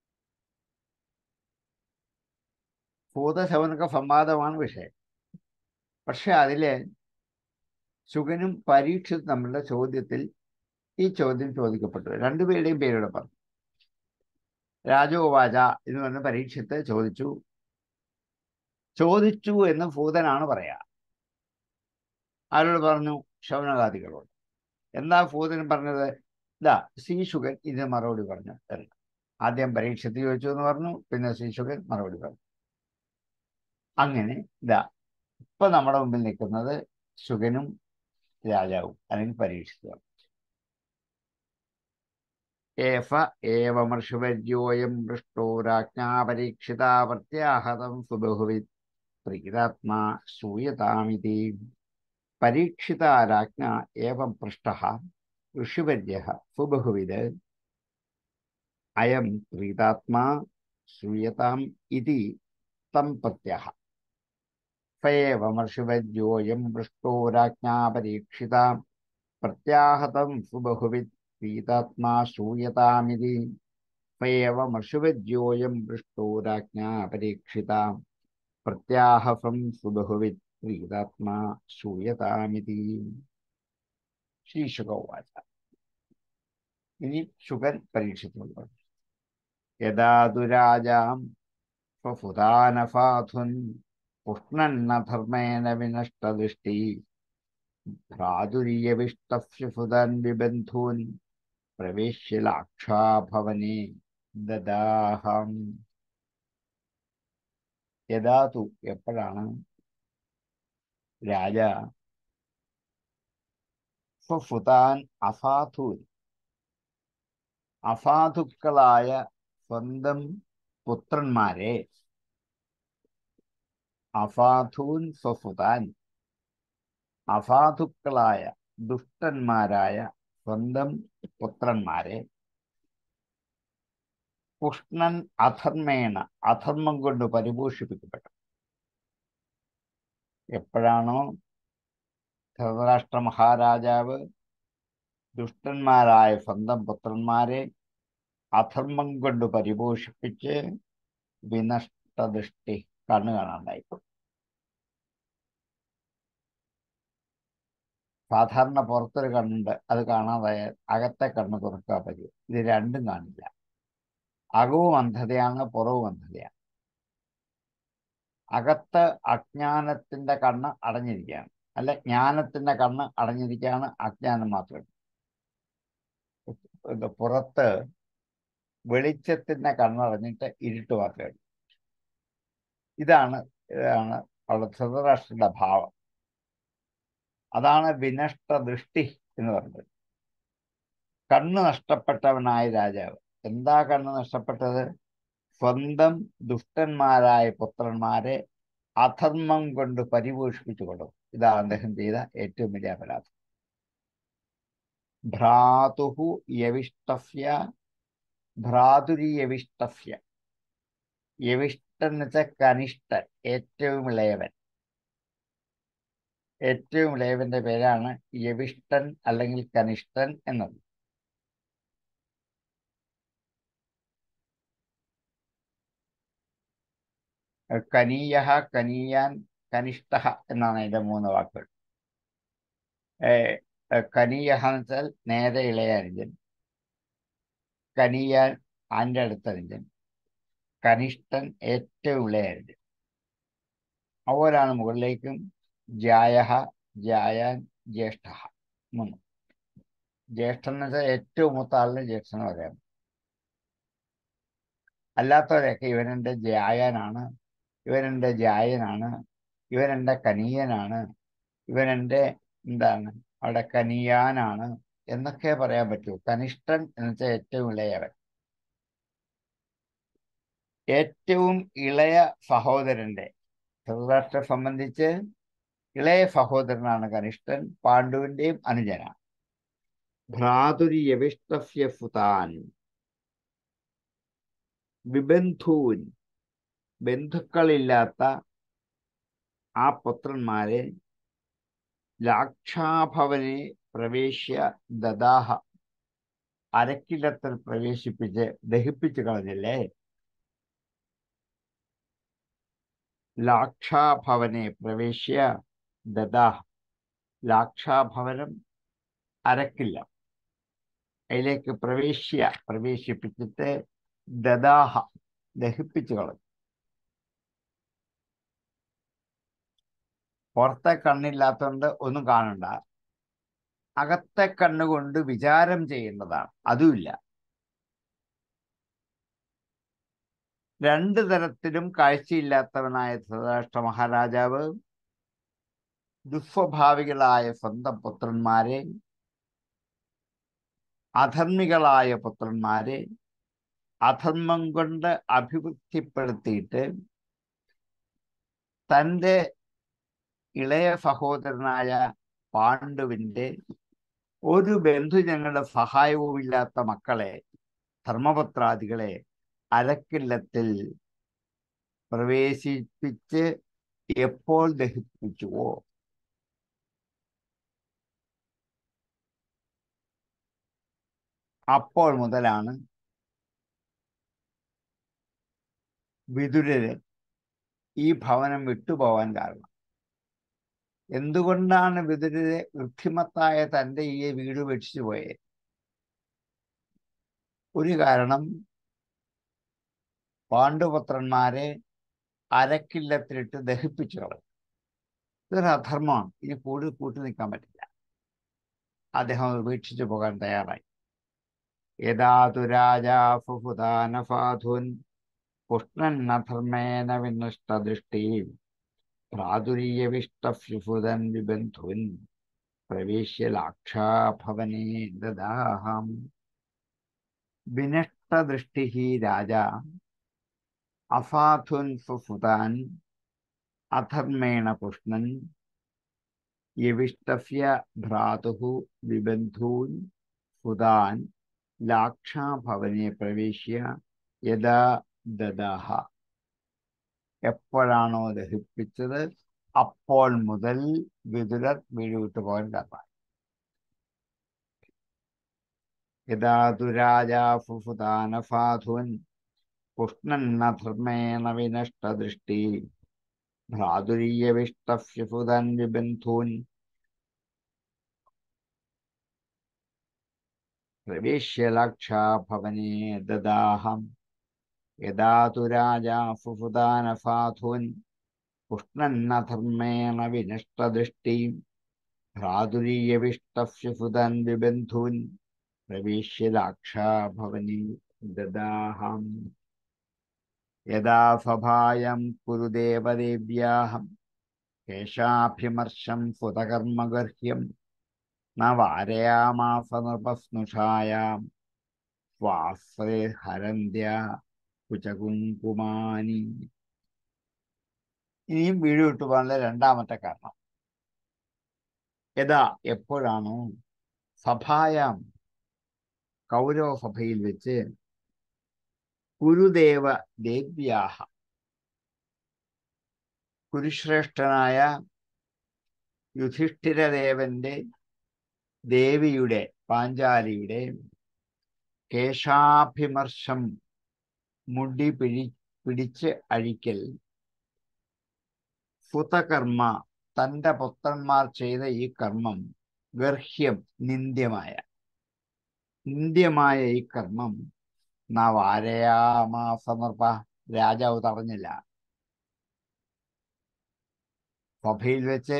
Speaker 2: ഭൂതശവനക സംവാദമാണ് വിഷയം പക്ഷെ അതില് ശുഗനും പരീക്ഷിത് തമ്മിലുള്ള ചോദ്യത്തിൽ ഈ ചോദ്യം ചോദിക്കപ്പെട്ടു രണ്ടുപേരുടെയും പേരുടെ പറഞ്ഞു രാജോവാച എന്ന് പറഞ്ഞ പരീക്ഷത്തെ ചോദിച്ചു ചോദിച്ചു എന്ന് ഭൂതനാണ് പറയാ ആരോട് പറഞ്ഞു ശൗനകാദികളോട് എന്താ ഭൂതൻ പറഞ്ഞത് ഇതാ ശ്രീശുഖൻ ഇതിന് മറുപടി പറഞ്ഞു അല്ല ആദ്യം പരീക്ഷത്തിൽ ചോദിച്ചു എന്ന് പറഞ്ഞു പിന്നെ ശ്രീശുഖൻ മറുപടി പറഞ്ഞു അങ്ങനെ ഇതാ ഇപ്പൊ നമ്മുടെ മുമ്പിൽ നിൽക്കുന്നത് ശുഗനും രാജാവും അല്ലെങ്കിൽ പരീക്ഷിച്ചു ഏഫ ഏവമർഷുവര്യോയം പൃഷ്ടോ രാജ്ഞാപരീക്ഷിത പ്രത്യാഹതം സുബഹുവിത് പ്രീതാത്മാ ശ്രൂയതാമിതി പരീക്ഷിത രാജ്ഞ ഏവം പൃഷ്ട ഋഷിവര്യ സുബഹുവിത് അയം പ്രീതാത്മാ ശ്രൂയതാം ഇതി തം പ്രത്യാഹ ഫയേവമർഷിവര്യോയം പൃഷ്ടോ രാജ്ഞാ പരീക്ഷിത പ്രത്യാഹതം സുബഹുവിത് പ്രീതാത്മാ ശ്രൂയതാമിതി ഫയേവമർഷിവര്യോയം പൃഷ്ടോ രാജ്ഞാ പരീക്ഷിത പ്രത്യാഹസം സുബഹുവിത് പ്രീതാത്മാ ശ്രൂയതാമിതി ശ്രീശുഖവാച ഇനി ശുഗൻ പരീക്ഷിച്ചുകൊണ്ട് യഥാ ദുരാജാം സ്വഫുതാനഫാധുൻ പുഷ്ണന്നധർമ്മേന വിനഷ്ടദൃഷ്ടി ഭ്രാതുരീയവിഷ്ടഫുതൻ വിബന്ധൂൻ പ്രവേശ്യ ലാക്ഷാഭവനെ ദദാഹം യഥാതു എപ്പോഴാണ് രാജ സ്വഫുതാൻ അഫാധൂൻ അസാധുക്കളായ സ്വന്തം പുത്രന്മാരെ അസാധൂൻ സ്വസുതാൻ അസാധുക്കളായ ദുഷ്ടന്മാരായ സ്വന്തം പുത്രന്മാരെ പുഷ്ണൻ അധർമ്മേണ അധർമ്മം കൊണ്ട് പരിപോഷിപ്പിക്കപ്പെട്ടു എപ്പോഴാണോ ധൃതരാഷ്ട്ര മഹാരാജാവ് ദുഷ്ടന്മാരായ സ്വന്തം പുത്രന്മാരെ അധർമ്മം കൊണ്ട് പരിപോഷിപ്പിച്ച് വിനഷ്ടദൃഷ്ടി കണ്ണു കാണാണ്ടായി സാധാരണ പുറത്തൊരു കണ്ണുണ്ട് അത് കാണാതായാൽ അകത്തെ കണ്ണ് തുറക്കാൻ പറ്റും ഇത് രണ്ടും കാണില്ല അകവും അന്ധതയാണ് പുറവും അന്ധതയാണ് അകത്ത് അജ്ഞാനത്തിന്റെ കണ്ണ് അടഞ്ഞിരിക്കുകയാണ് അല്ല ജ്ഞാനത്തിന്റെ കണ്ണ് അടഞ്ഞിരിക്കുകയാണ് അജ്ഞാനം മാത്രം ഇത് പുറത്ത് വെളിച്ചത്തിന്റെ കണ്ണടഞ്ഞിട്ട് ഇരുട്ട് മാത്രമേ ഉള്ളൂ ഇതാണ് ഇതാണ് അവിടെ ധൃതരാഷ്ട്രയുടെ ഭാവം അതാണ് വിനഷ്ട ദൃഷ്ടി എന്ന് പറയുന്നത് കണ്ണ് നഷ്ടപ്പെട്ടവനായ രാജാവ് എന്താ കണ്ണ് നഷ്ടപ്പെട്ടത് സ്വന്തം ദുഷ്ടന്മാരായ പുത്രന്മാരെ അധർമ്മം കൊണ്ട് പരിപോഷിപ്പിച്ചു കൊടുക്കും ഇതാണ് അദ്ദേഹം ചെയ്ത ഏറ്റവും വലിയ അപരാധം ഭ്രാതുഹു യവിഷ്ടഫ്യ ഭ്രാതുരിയവിഷ്ടഫ്യ യവിഷ്ടൻ എന്ന് വെച്ചാൽ കനിഷ്ഠൻ ഏറ്റവും ഇളയവൻ ഏറ്റവും ഇളയവന്റെ പേരാണ് യവിഷ്ടൻ അല്ലെങ്കിൽ കനിഷ്ഠൻ എന്നത് കനീയ കനീയാൻ കനിഷ്ഠ എന്നാണ് അതിന്റെ മൂന്ന് വാക്കുകൾ കനീയ എന്ന് വെച്ചാൽ നേരെ ഇളയ അനുജൻ കനിയാൻ ആൻ്റെ അടുത്ത അനുജൻ കനിഷ്ഠൻ ഏറ്റവും ഇളയ അനുജൻ അവരാണ് മുകളിലേക്കും ജായ ജായാൻ ജ്യേഷ്ഠ മൂന്ന് ജ്യേഷ്ഠൻ എന്ന് വെച്ചാൽ ഏറ്റവും മൂത്ത ആളിന് ജ്യേഷ്ഠൻ പറയാം അല്ലാത്തവരൊക്കെ ഇവനെന്റെ ജായനാണ് ഇവനെന്റെ ജായനാണ് ഇവനെന്റെ കനീയനാണ് ഇവനെന്റെ എന്താണ് അവിടെ കനിയാനാണ് എന്നൊക്കെ പറയാൻ പറ്റൂ കനിഷ്ഠൻ എന്ന് വെച്ചാൽ ഏറ്റവും ഇളയവൻ ഏറ്റവും ഇളയ സഹോദരന്റെ ധൃതരാഷ്ട്രത്തെ സംബന്ധിച്ച് ഇളയ സഹോദരനാണ് കനിഷ്ഠൻ പാണ്ഡുവിന്റെയും അനുജനാണ് ഭ്രാതുരി യവിഷ്ടഫ്യ ഫുതാൻ വിബന്ധൂൻ ബന്ധുക്കളില്ലാത്ത ആ പുത്രന്മാരെ ലാക്ഷാഭവനെ പ്രവേശ്യ ദദാഹ അരക്കിലത്തിൽ പ്രവേശിപ്പിച്ച് ദഹിപ്പിച്ചു കളഞ്ഞില്ലേ ലാക്ഷാഭവനെ പ്രവേശ്യ ദദാഹ ലാക്ഷാഭവനം അരക്കില്ല അതിലേക്ക് പ്രവേശ്യ പ്രവേശിപ്പിച്ചിട്ട് ദദാഹ ദഹിപ്പിച്ചു കളഞ്ഞു പുറത്തെ കണ്ണില്ലാത്തതുകൊണ്ട് ഒന്നും കാണണ്ട അകത്തെ കണ്ണുകൊണ്ട് വിചാരം ചെയ്യേണ്ടതാണ് അതുമില്ല രണ്ടു തരത്തിലും കാഴ്ചയില്ലാത്തവനായ ധൃതരാഷ്ട്ര മഹാരാജാവ് ദുസ്വഭാവികളായ സ്വന്തം പുത്രന്മാരെ അധർമ്മികളായ പുത്രന്മാരെ അധർമ്മം കൊണ്ട് അഭിവൃദ്ധിപ്പെടുത്തിയിട്ട് തൻ്റെ ഇളയ സഹോദരനായ പാണ്ഡുവിൻ്റെ ഒരു ബന്ധുജങ്ങളുടെ സഹായവുമില്ലാത്ത മക്കളെ ധർമ്മപത്രാദികളെ അരക്കില്ലത്തിൽ പ്രവേശിപ്പിച്ച് എപ്പോൾ ദഹിപ്പിച്ചുവോ അപ്പോൾ മുതലാണ് വിതുരര് ഈ ഭവനം വിട്ടുപോകാൻ കാരണം എന്തുകൊണ്ടാണ് വിതുരരെ വൃദ്ധിമത്തായ തൻ്റെ ഈ വീട് വെടിച്ചു പോയത് ഒരു കാരണം പാണ്ഡുപുത്രന്മാരെ അരക്കില്ലത്തിലിട്ട് ദഹിപ്പിച്ചു കളഞ്ഞു ഇതൊരു അധർമ്മമാണ് ഇനി കൂടുതൽ കൂട്ടി നിൽക്കാൻ പറ്റില്ല അദ്ദേഹം ഉപേക്ഷിച്ചു പോകാൻ തയ്യാറായി യഥാതു രാജാഫുദാനഫാധുൻ പുഷ്ണന്നധർമ്മേന വിനഷ്ടദൃഷ്ടി പ്രാതുരീയവിഷ്ടഫ്യുഫുതൻ വിബന്ധുൻ പ്രവേശ്യ ലാക്ഷാഭവനെ ദദാഹം വിനഷ്ടദൃഷ്ടി രാജ അഫാധുൻ ഫുഫുതാൻ അധർമ്മേണ പുഷ്ണൻ യവിഷ്ടഫ്യ ഭ്രാതു വിബന്ധൂൻ ഫുതാൻ ലാക്ഷാഭവനെ പ്രവേശ്യ യഥാ ദദാഹ എപ്പോഴാണോ ദഹിപ്പിച്ചത് അപ്പോൾ മുതൽ വിതുരർ വീട് വിട്ടു പോകാൻ കാരണം യഥാ ദുരാജാഫുഫുതാനഫാധുൻ പുഷ്ണന്നധർമ്മേണ വിനഷ്ടദൃഷ്ടി ഭ്രാതുരീയവിഷ്ടഫ്യുഫുതൻ വിബന്ധൂൻ പ്രവേശ്യ ലക്ഷാഭവനെ ദദാഹം യഥാ തു രാജാഫുഫുദാനഫാധുൻ പുഷ്ണന്നധർമ്മേണ വിനഷ്ടദൃഷ്ടി ഭ്രാതുരീയവിഷ്ടഫ്യുഫുതൻ വിബന്ധൂൻ പ്രവേശ്യ ലാക്ഷാഭവനെ ദദാഹം യഥാ സഭായം കുരുദേവദേവ്യാഹം കേശാഭിമർശം സുതകർമ്മഗർഹ്യം ന വാരയാമാസ നൃപസ്നുഷായാം സ്വാശ്രേ ഹരന്ത്യ കുചകുങ്കുമാനി ഇനിയും വീട് വിട്ടുപോകാനുള്ള രണ്ടാമത്തെ കാരണം യഥാ എപ്പോഴാണോ സഭായാം കൗരവ സഭയിൽ വെച്ച് കുരുദേവ ദേവ്യാഹ കുരുശ്രേഷ്ഠനായ യുധിഷ്ഠിരദേവന്റെ ദേവിയുടെ പാഞ്ചാലിയുടെ കേശാഭിമർശം മുടി പിഴി പിടിച്ച് അഴിക്കൽ സുതകർമ്മ തന്റെ പുത്രന്മാർ ചെയ്ത ഈ കർമ്മം ഗർഹ്യം നിന്ദ്യമായ നിന്ദ്യമായ ഈ കർമ്മം നവാരയാമാസമർപ്പ രാജാവ് തടഞ്ഞില്ല സഭയിൽ വെച്ച്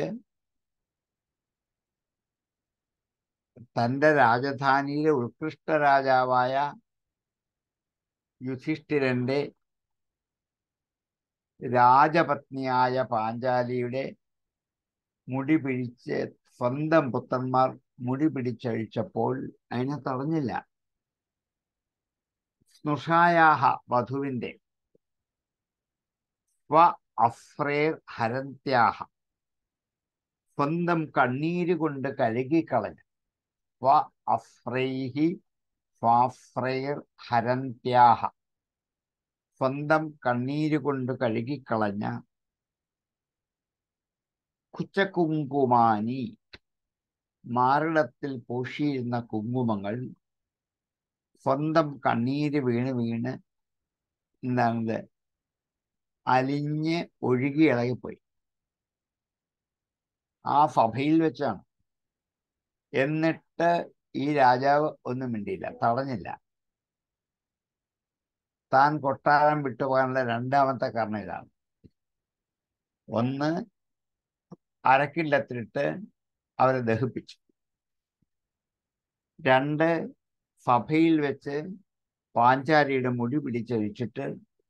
Speaker 2: തന്റെ രാജധാനിയിലെ ഉത്കൃഷ്ട രാജാവായ യുധിഷ്ഠിരന്റെ രാജപത്നിയായ പാഞ്ചാലിയുടെ മുടി പിടിച്ച് സ്വന്തം പുത്രന്മാർ മുടി പിടിച്ചഴിച്ചപ്പോൾ അതിനെ തടഞ്ഞില്ല സ്നുഷായാഹ വധുവിന്റെ സ്വ അഫ്രേർ ഹരന്ത്യാഹ സ്വന്തം കണ്ണീര് കൊണ്ട് കഴുകിക്കളഞ്ഞു സ്വ അഫ്രൈഹി സ്വാഫ്രൈർ ഹരന്ത്യാഹ സ്വന്തം കണ്ണീര് കൊണ്ട് കഴുകിക്കളഞ്ഞ കുച്ചകുങ്കുമാനി മാറിടത്തിൽ പൂശിയിരുന്ന കുങ്കുമങ്ങൾ സ്വന്തം കണ്ണീര് വീണ് വീണ് എന്താണത് അലിഞ്ഞ് ഒഴുകി ഇളകിപ്പോയി ആ സഭയിൽ വെച്ചാണ് എന്നിട്ട് ഈ രാജാവ് ഒന്നും മിണ്ടിയില്ല തടഞ്ഞില്ല താൻ കൊട്ടാരം വിട്ടുപോകാനുള്ള രണ്ടാമത്തെ കാരണം ഇതാണ് ഒന്ന് അരക്കില്ലത്തിലിട്ട് അവരെ ദഹിപ്പിച്ചു രണ്ട് സഭയിൽ വെച്ച് പാഞ്ചാലിയുടെ മുടി പിടിച്ചഴിച്ചിട്ട്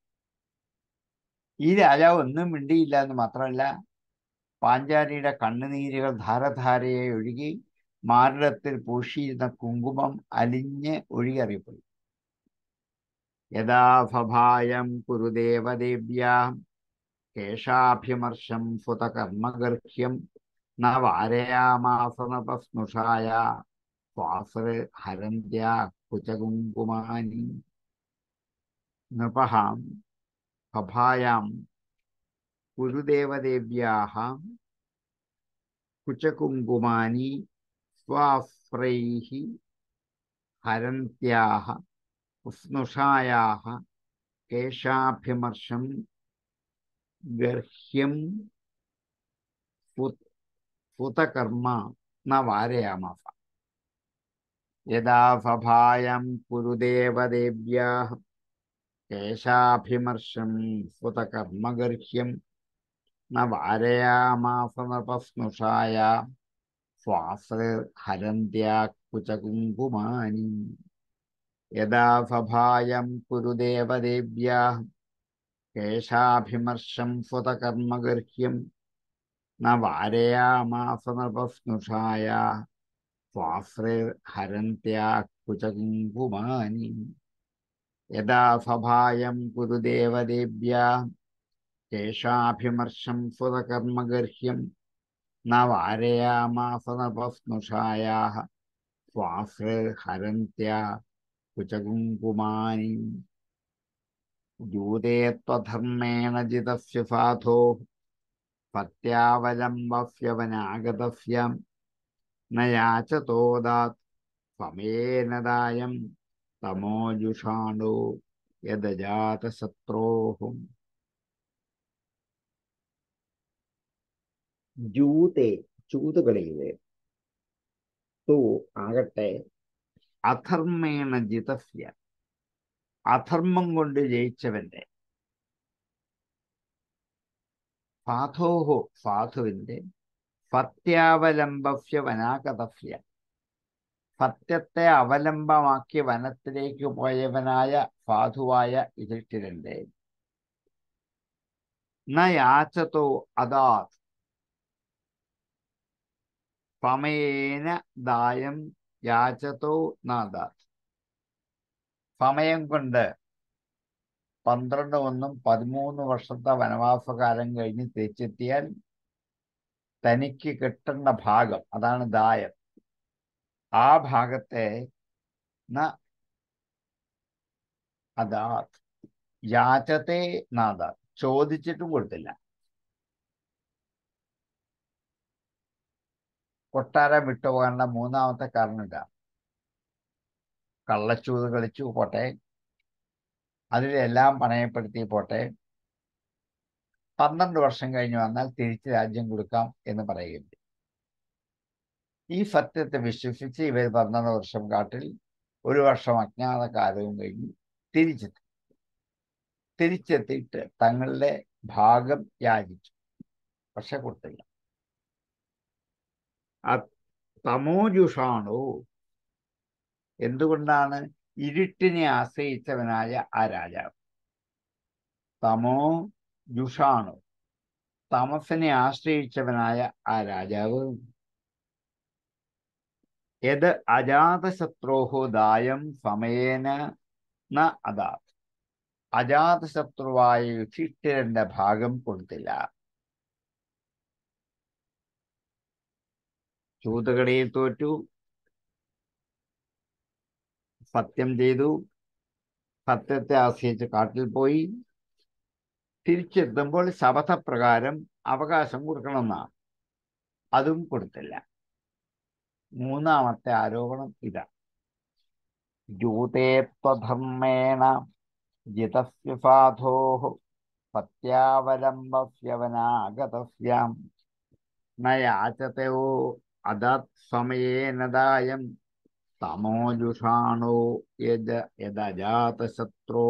Speaker 2: ഈ രാജാവ് ഒന്നും മിണ്ടിയില്ല എന്ന് മാത്രമല്ല പാഞ്ചാലിയുടെ കണ്ണുനീരുകൾ ധാരധാരയെ ഒഴുകി മാറിടത്തിൽ പൂശിയിരുന്ന കുങ്കുമം അലിഞ്ഞ് ഒഴുകിയറിയപ്പോയി യഥാ സഭായം കുരുദേവദേവ്യാം കേശാഭിമർശം സുതകർമ്മഗർഹ്യം ന വാരയാമാസനപസ്നുഷായ സ്വാസൃ ഹരന്ത്യ കുചകുങ്കുമാനി നൃപഹാം സഭായാം കുരുദേവദേവ്യാഹ കുചകുങ്കുമാനി സ്വാഫ്രൈः ഹരന്ത്യാः ഉസ്നുഷായാः കേശാഭിമർശം ഗർഹ്യം സുതകർമ്മ ന വാരയാമാസ യഥാ സഭായം കുരുദേവദേവ്യാः കേശാഭിമർശം സുതകർമ്മഗർഹ്യം ന വാരയാമാസ നൃപസ്നുഷായ സ്വാശ്രഹരന്ത്യാ കുചകുങ്കുമാനി യഥാ സഭായം കുരുദേവദേവ്യാः കേശാഭിമർശം സ്വതകർമ്മഗർഹ്യം ന വാരയാമാസ നൃപസ്നുഷായ സ്വാശ്രഹരന്ത്യാ കുചകുങ്കുമാനി യഥാ സഭായം കുരുദേവദേവ്യാः കേശാഭിമർശം സ്വതകർമ്മഗർഹ്യം ന വാരയാമാസ നൃപസ്നുഷായാः സ്വാശ്രഹരന്ത്യാ കുചകുങ്കുമാനി യൂതേ ത്വധർമ്മേണ ജിതസ്യ സാധോ പത്യാവലംബസ്യവനാഗതസ്യ ന യാചതോദാത് സമേനദായം തമോജുഷാണോ യദജാതശത്രോഹും ജൂതേ ചൂതുകളിയിലെ തൂ ആകട്ടെ അധർമ്മേണ ജിതസ്യ അധർമ്മം കൊണ്ട് ജയിച്ചവന്റെ സാധോഹോ സാധുവിന്റെ സത്യാവലംബസ്യ വനാകതസ്യ സത്യത്തെ അവലംബമാക്കി വനത്തിലേക്ക് പോയവനായ സാധുവായ യുധിഷ്ഠിരന്റെ ന യാചതോ അദാത് സമയേന ദായം യാചതോ നാദാത് സമയം കൊണ്ട് പന്ത്രണ്ട് ഒന്നും പതിമൂന്ന് വർഷത്തെ വനവാസകാലം കഴിഞ്ഞ് തിരിച്ചെത്തിയാൽ തനിക്ക് കിട്ടേണ്ട ഭാഗം അതാണ് ദായം ആ ഭാഗത്തെ ന അദാത് യാചത്തെ നാദ ചോദിച്ചിട്ടും കൊടുത്തില്ല കൊട്ടാരം വിട്ടുപോകാനുള്ള മൂന്നാമത്തെ കാരണം ഇതാ കള്ളച്ചൂത് കളിച്ചു പോട്ടെ അതിലെല്ലാം പണയപ്പെടുത്തി പോട്ടെ പന്ത്രണ്ട് വർഷം കഴിഞ്ഞ് വന്നാൽ തിരിച്ച് രാജ്യം കൊടുക്കാം എന്ന് പറയുകയുണ്ട് ഈ സത്യത്തെ വിശ്വസിച്ച് ഇവർ പന്ത്രണ്ട് വർഷം കാട്ടിൽ ഒരു വർഷം അജ്ഞാത കാലവും കഴിഞ്ഞ് തിരിച്ചെത്തി തിരിച്ചെത്തിയിട്ട് തങ്ങളുടെ ഭാഗം യാചിച്ചു പക്ഷെ കൊടുത്തില്ല തമോജുഷാണു എന്തുകൊണ്ടാണ് ഇരുട്ടിനെ ആശ്രയിച്ചവനായ ആ രാജാവ് തമോ ജുഷാണു തമസിനെ ആശ്രയിച്ചവനായ ആ രാജാവ് യത് അജാതശത്രോഹോ ദായം സമയേന ന അതാ അജാതശത്രുവായ യുധിഷ്ഠിരന്റെ ഭാഗം കൊടുത്തില്ല ചൂതുകളിയിൽ തോറ്റു സത്യം ചെയ്തു സത്യത്തെ ആശ്രയിച്ച് കാട്ടിൽ പോയി തിരിച്ചെത്തുമ്പോൾ ശപഥപ്രകാരം അവകാശം കൊടുക്കണമെന്നാണ് അതും കൊടുത്തില്ല മൂന്നാമത്തെ ആരോപണം ഇതാ യൂതേത്വധർമ്മേണ ജിതസ്യ സാധോ സത്യാവലംബസ്യവനാഗതസ്യാം നയാചതയോ അദത് സമയേനദായം തമോജുഷാണോ യജ യദജാതശത്രോ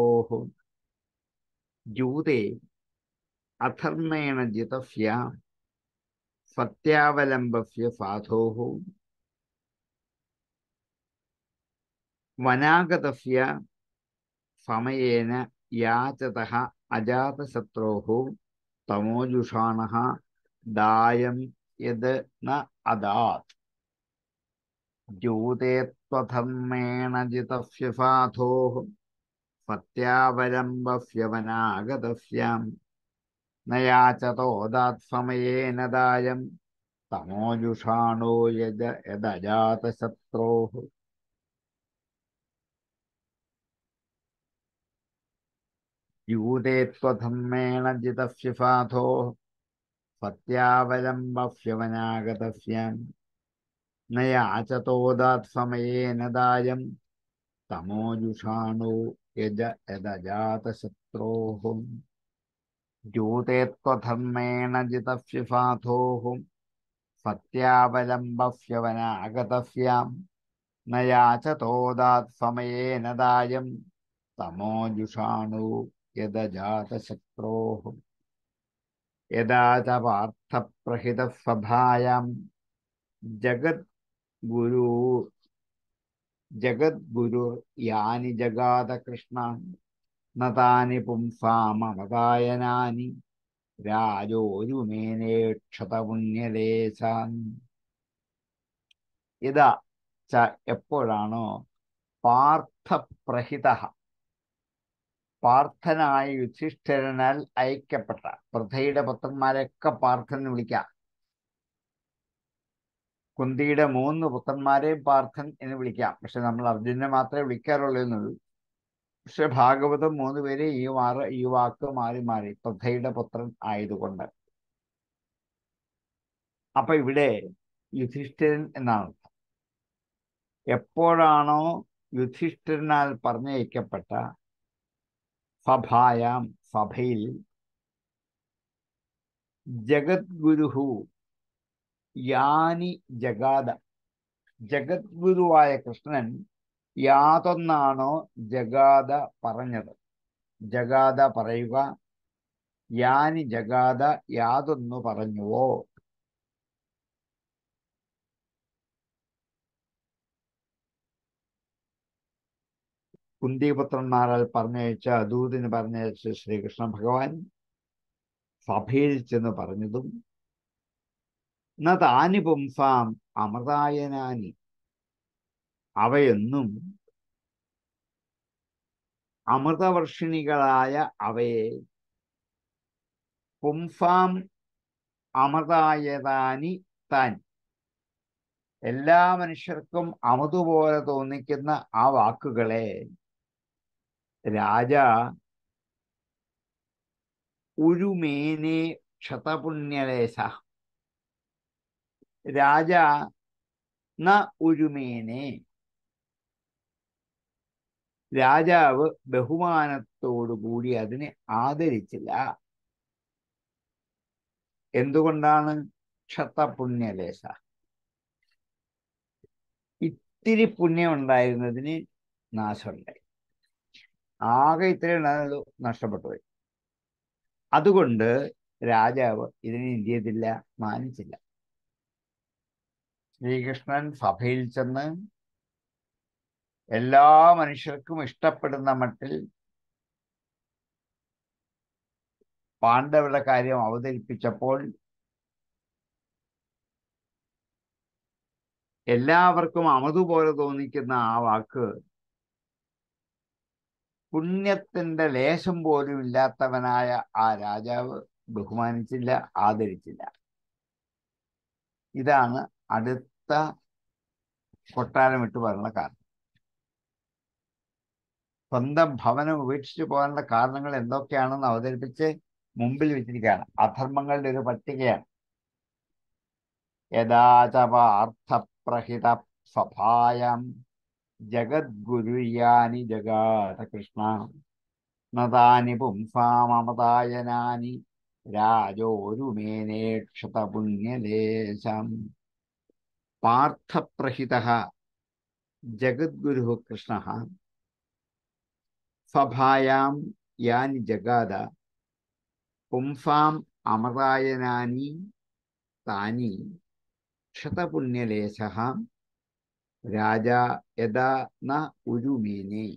Speaker 2: ജൂതേ അധർമ്മേണ ജിതസ്യ സത്യാവലംബസ്യ സാധോ വനാഗതസ്യ സമയേന യാചതഃ അജാതശത്രോः തമോജുഷാണः ദായം യത് ന അദാത് ദ്യൂതേത്വധർമ്മേണ ജിതസ്യ സാധോः സത്യാവലംബസ്യവനാഗതസ്യാം നയാചതോദാത് സമയേന ദായം തമോജുഷാണോ യജ യദജാതശത്രോः യൂതേത്വധർമ്മേണ ജിതസ്യ സാധോ സത്യാവലംബസ്യവനാഗതസ്യാം നയാചതോദാത് സമയേന ദായം തമോജുഷാണോ യജ യദജാതശത്രോः ദ്യൂതേത്വധർമ്മേണ ജിതസ്യ സാധോः സത്യാവലംബസ്യവനാഗതസ്യാം നയാചതോദാത് സമയേന ദായം തമോജുഷാണു യദജാതശത്രോः യഥാ ച പാർത്ഥപ്രഹിതസ്വഭായാം ജഗദ്ഗുരു ജഗദ്ഗുരു യാനി ജഗാത കൃഷ്ണ നതാനി പുംസാമതായനാനി രാജോരുമേനേക്ഷതപുണ്യലേശാൻ ഇതാ ച എപ്പോഴാണോ പാർത്ഥപ്രഹിത പാർത്ഥനായ യുധിഷ്ഠിരനാൽ അയക്കപ്പെട്ട പൃഥയുടെ പുത്രന്മാരെയൊക്കെ പാർത്ഥൻ എന്ന് വിളിക്കാം കുന്തിയുടെ മൂന്ന് പുത്രന്മാരെയും പാർത്ഥൻ എന്ന് വിളിക്കാം പക്ഷെ നമ്മൾ അർജുനെ മാത്രമേ വിളിക്കാറുള്ളൂ എന്നുള്ളൂ പക്ഷെ ഭാഗവതം മൂന്ന് പേരെ ഈ മാറ ഈ വാക്ക് മാറി മാറി പൃഥയുടെ പുത്രൻ ആയതുകൊണ്ട് അപ്പൊ ഇവിടെ യുധിഷ്ഠിരൻ എന്നാണ് എപ്പോഴാണോ യുധിഷ്ഠിരനാൽ പറഞ്ഞയക്കപ്പെട്ട സഭായാം സഭയിൽ ജഗദ്ഗുരുഹു യാനി ജഗാദ ജഗദ്ഗുരുവായ കൃഷ്ണൻ യാതൊന്നാണോ ജഗാദ പറഞ്ഞത് ജഗാദ പറയുക യാനി ജഗാദ യാതൊന്നു പറഞ്ഞുവോ കുന്തിപുത്രന്മാരാൽ പറഞ്ഞയച്ച ദൂതിന് പറഞ്ഞയച്ച ശ്രീകൃഷ്ണ ഭഗവാൻ സഭയിൽ ചെന്ന് പറഞ്ഞതും ന താനി പുംസാം അമൃതായനാനി അവയൊന്നും അമൃതവർഷിണികളായ അവയെ പുംസാം അമൃതായതാനി താൻ എല്ലാ മനുഷ്യർക്കും അമൃതുപോലെ തോന്നിക്കുന്ന ആ വാക്കുകളെ രാജ ഉരുമേനെ ക്ഷതപുണ്യലേശ രാജ ന ഉരുമേനെ രാജാവ് ബഹുമാനത്തോടുകൂടി അതിനെ ആദരിച്ചില്ല എന്തുകൊണ്ടാണ് ക്ഷതപുണ്യലേശ ഇത്തിരി പുണ്യം ഉണ്ടായിരുന്നതിന് നാശമുണ്ടായി ആകെ ഇത്രയും ഉണ്ടായിരുന്നുള്ളൂ നഷ്ടപ്പെട്ടു പോയി അതുകൊണ്ട് രാജാവ് ഇതിനെ എന്ത് ചെയ്തില്ല മാനിച്ചില്ല ശ്രീകൃഷ്ണൻ സഭയിൽ ചെന്ന് എല്ലാ മനുഷ്യർക്കും ഇഷ്ടപ്പെടുന്ന മട്ടിൽ പാണ്ഡവരുടെ കാര്യം അവതരിപ്പിച്ചപ്പോൾ എല്ലാവർക്കും അമതുപോലെ തോന്നിക്കുന്ന ആ വാക്ക് പുണ്യത്തിന്റെ ലേശം പോലും ഇല്ലാത്തവനായ ആ രാജാവ് ബഹുമാനിച്ചില്ല ആദരിച്ചില്ല ഇതാണ് അടുത്ത കൊട്ടാരം വിട്ടു പറയുന്ന കാരണം സ്വന്തം ഭവനം ഉപേക്ഷിച്ചു പോകാനുള്ള കാരണങ്ങൾ എന്തൊക്കെയാണെന്ന് അവതരിപ്പിച്ച് മുമ്പിൽ വെച്ചിരിക്കുകയാണ് അധർമ്മങ്ങളുടെ ഒരു പട്ടികയാണ് യഥാചപാർത്ഥപ്രഹിത സഭായം ജഗദ്ഗുരുയാനി ജഗാത കൃഷ്ണ നതാനി പുംസാമമതായനാനി രാജോരുമേനേക്ഷത പുണ്യലേശം പാർത്ഥപ്രഹിത ജഗദ്ഗുരു കൃഷ്ണ സഭായാം യാനി ജഗാത പുംസാം അമതായനാനി താനി ക്ഷതപുണ്യലേശ രാജ യഥാ ന ഉരുമേനെ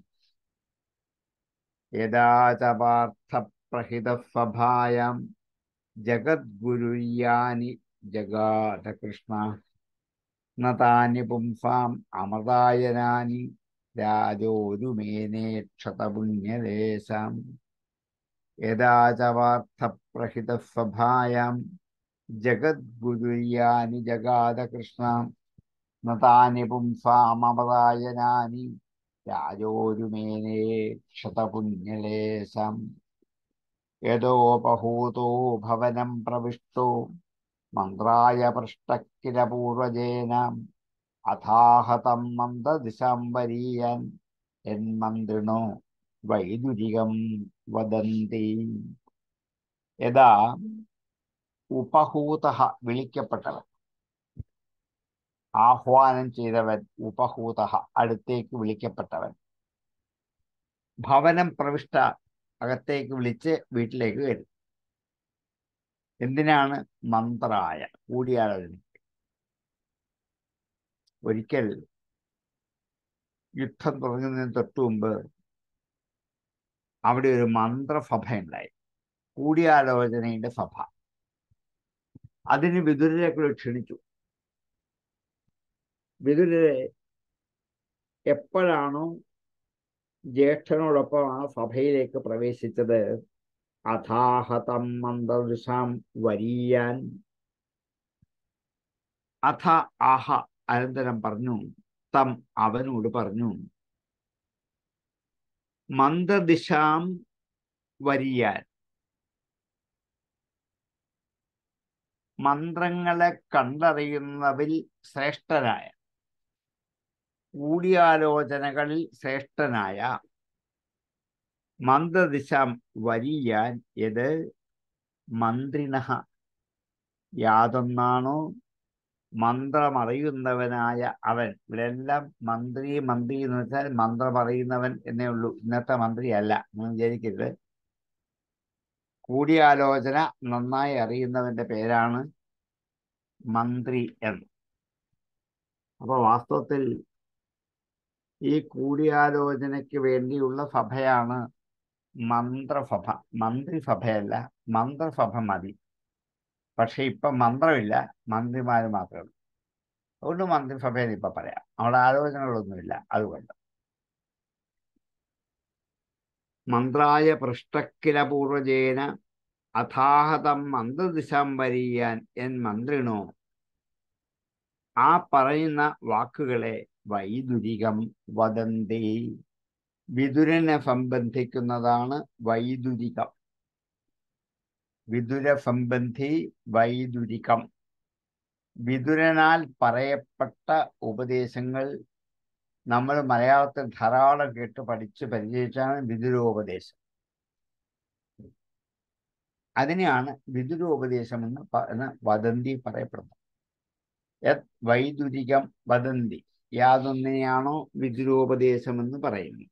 Speaker 2: യഥാ ച പാർത്ഥപ്രഹിതസ്വഭായാം ജഗദ്ഗുരുയാനി ജഗാത കൃഷ്ണ ന താനി പുംസാം അമൃതായനാനി രാജോരുമേനെ ക്ഷതപുണ്യലേശം യഥാ ച പാർത്ഥപ്രഹിതസ്വഭായാം ജഗദ്ഗുരുയാനി ജഗാത കൃഷ്ണ നതാനി പുംസാമമതായനാനി രാജോരുമേനേ ക്ഷതപുണ്യലേശം യഥോപഹൂതോ ഭവനം പ്രവിഷ്ടോ മന്ത്രായ പൃഷ്ടക്കില പൂർവജേന അഥാഹതം മന്ദദിശാം വരീയൻ എന്മന്ത്രിണോ വൈദുരികം വദന്തി യഥാ ഉപഹൂത വിളിക്കപ്പെട്ടവൻ ആഹ്വാനം ചെയ്തവൻ ഉപഹൂത അടുത്തേക്ക് വിളിക്കപ്പെട്ടവൻ ഭവനം പ്രവിഷ്ട അകത്തേക്ക് വിളിച്ച് വീട്ടിലേക്ക് വരും എന്തിനാണ് മന്ത്രായ കൂടിയാലോചന ഒരിക്കൽ യുദ്ധം തുടങ്ങുന്നതിന് തൊട്ടു മുമ്പ് അവിടെ ഒരു മന്ത്രസഭ ഉണ്ടായി കൂടിയാലോചനയുടെ സഭ അതിന് വിതുരരെ ക്ഷണിച്ചു വിതുരരെ എപ്പോഴാണോ ജ്യേഷ്ഠനോടൊപ്പം ആ സഭയിലേക്ക് പ്രവേശിച്ചത് അഥാഹതം മന്ദൃശാം വരീയാൻ അഥ ആഹ അനന്തരം പറഞ്ഞു തം അവനോട് പറഞ്ഞു മന്ദദിശാം വരിയാൻ മന്ത്രങ്ങളെ കണ്ടറിയുന്നതിൽ ശ്രേഷ്ഠനായ കൂടിയാലോചനകളിൽ ശ്രേഷ്ഠനായ മന്ദദിശാം വരിയാൻ ഇത് മന്ത്രിണ യാതൊന്നാണോ മന്ത്രമറിയുന്നവനായ അവൻ ഇവിടെല്ലാം മന്ത്രി മന്ത്രി എന്ന് വെച്ചാൽ മന്ത്രമറിയുന്നവൻ എന്നേ ഉള്ളൂ ഇന്നത്തെ മന്ത്രിയല്ല നിങ്ങൾ വിചാരിക്കരുത് കൂടിയാലോചന നന്നായി അറിയുന്നവന്റെ പേരാണ് മന്ത്രി എന്ന് അപ്പൊ വാസ്തവത്തിൽ ഈ കൂടിയാലോചനയ്ക്ക് വേണ്ടിയുള്ള സഭയാണ് മന്ത്രസഭ മന്ത്രിസഭയല്ല മന്ത്രസഭ മതി പക്ഷെ ഇപ്പം മന്ത്രമില്ല മന്ത്രിമാർ മാത്രമേ ഉള്ളൂ അതുകൊണ്ട് മന്ത്രിസഭയിൽ ഇപ്പൊ പറയാം അവിടെ ആലോചനകളൊന്നുമില്ല അതുകൊണ്ട് മന്ത്രായ പൃഷ്ടക്കില പൂർവജേന അഥാഹതം മന്ത്രദിശാം വരിയാൻ എൻ മന്ത്രിണോ ആ പറയുന്ന വാക്കുകളെ വൈദുരികം വദന്തി വിതുരനെ സംബന്ധിക്കുന്നതാണ് വൈദുരികം വിതുര സംബന്ധി വൈദുരികം വിതുരനാൽ പറയപ്പെട്ട ഉപദേശങ്ങൾ നമ്മൾ മലയാളത്തിൽ ധാരാളം കേട്ട് പഠിച്ച് പരിചയിച്ചാണ് വിതുരോപദേശം അതിനെയാണ് വിതുരോപദേശം എന്ന് പ- എന്ന് വദന്തി പറയപ്പെടുന്നത് യത് വൈദുരികം വദന്തി യാതൊന്നിനെയാണോ വിതുരോപദേശം എന്ന് പറയുന്നത്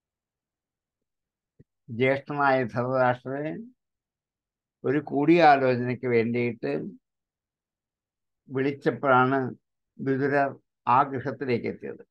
Speaker 2: ജ്യേഷ്ഠനായ ധൃതരാഷ്ട്രൻ ഒരു കൂടിയാലോചനയ്ക്ക് വേണ്ടിയിട്ട് വിളിച്ചപ്പോഴാണ് വിതുരർ ആ ഗൃഹത്തിലേക്ക് എത്തിയത്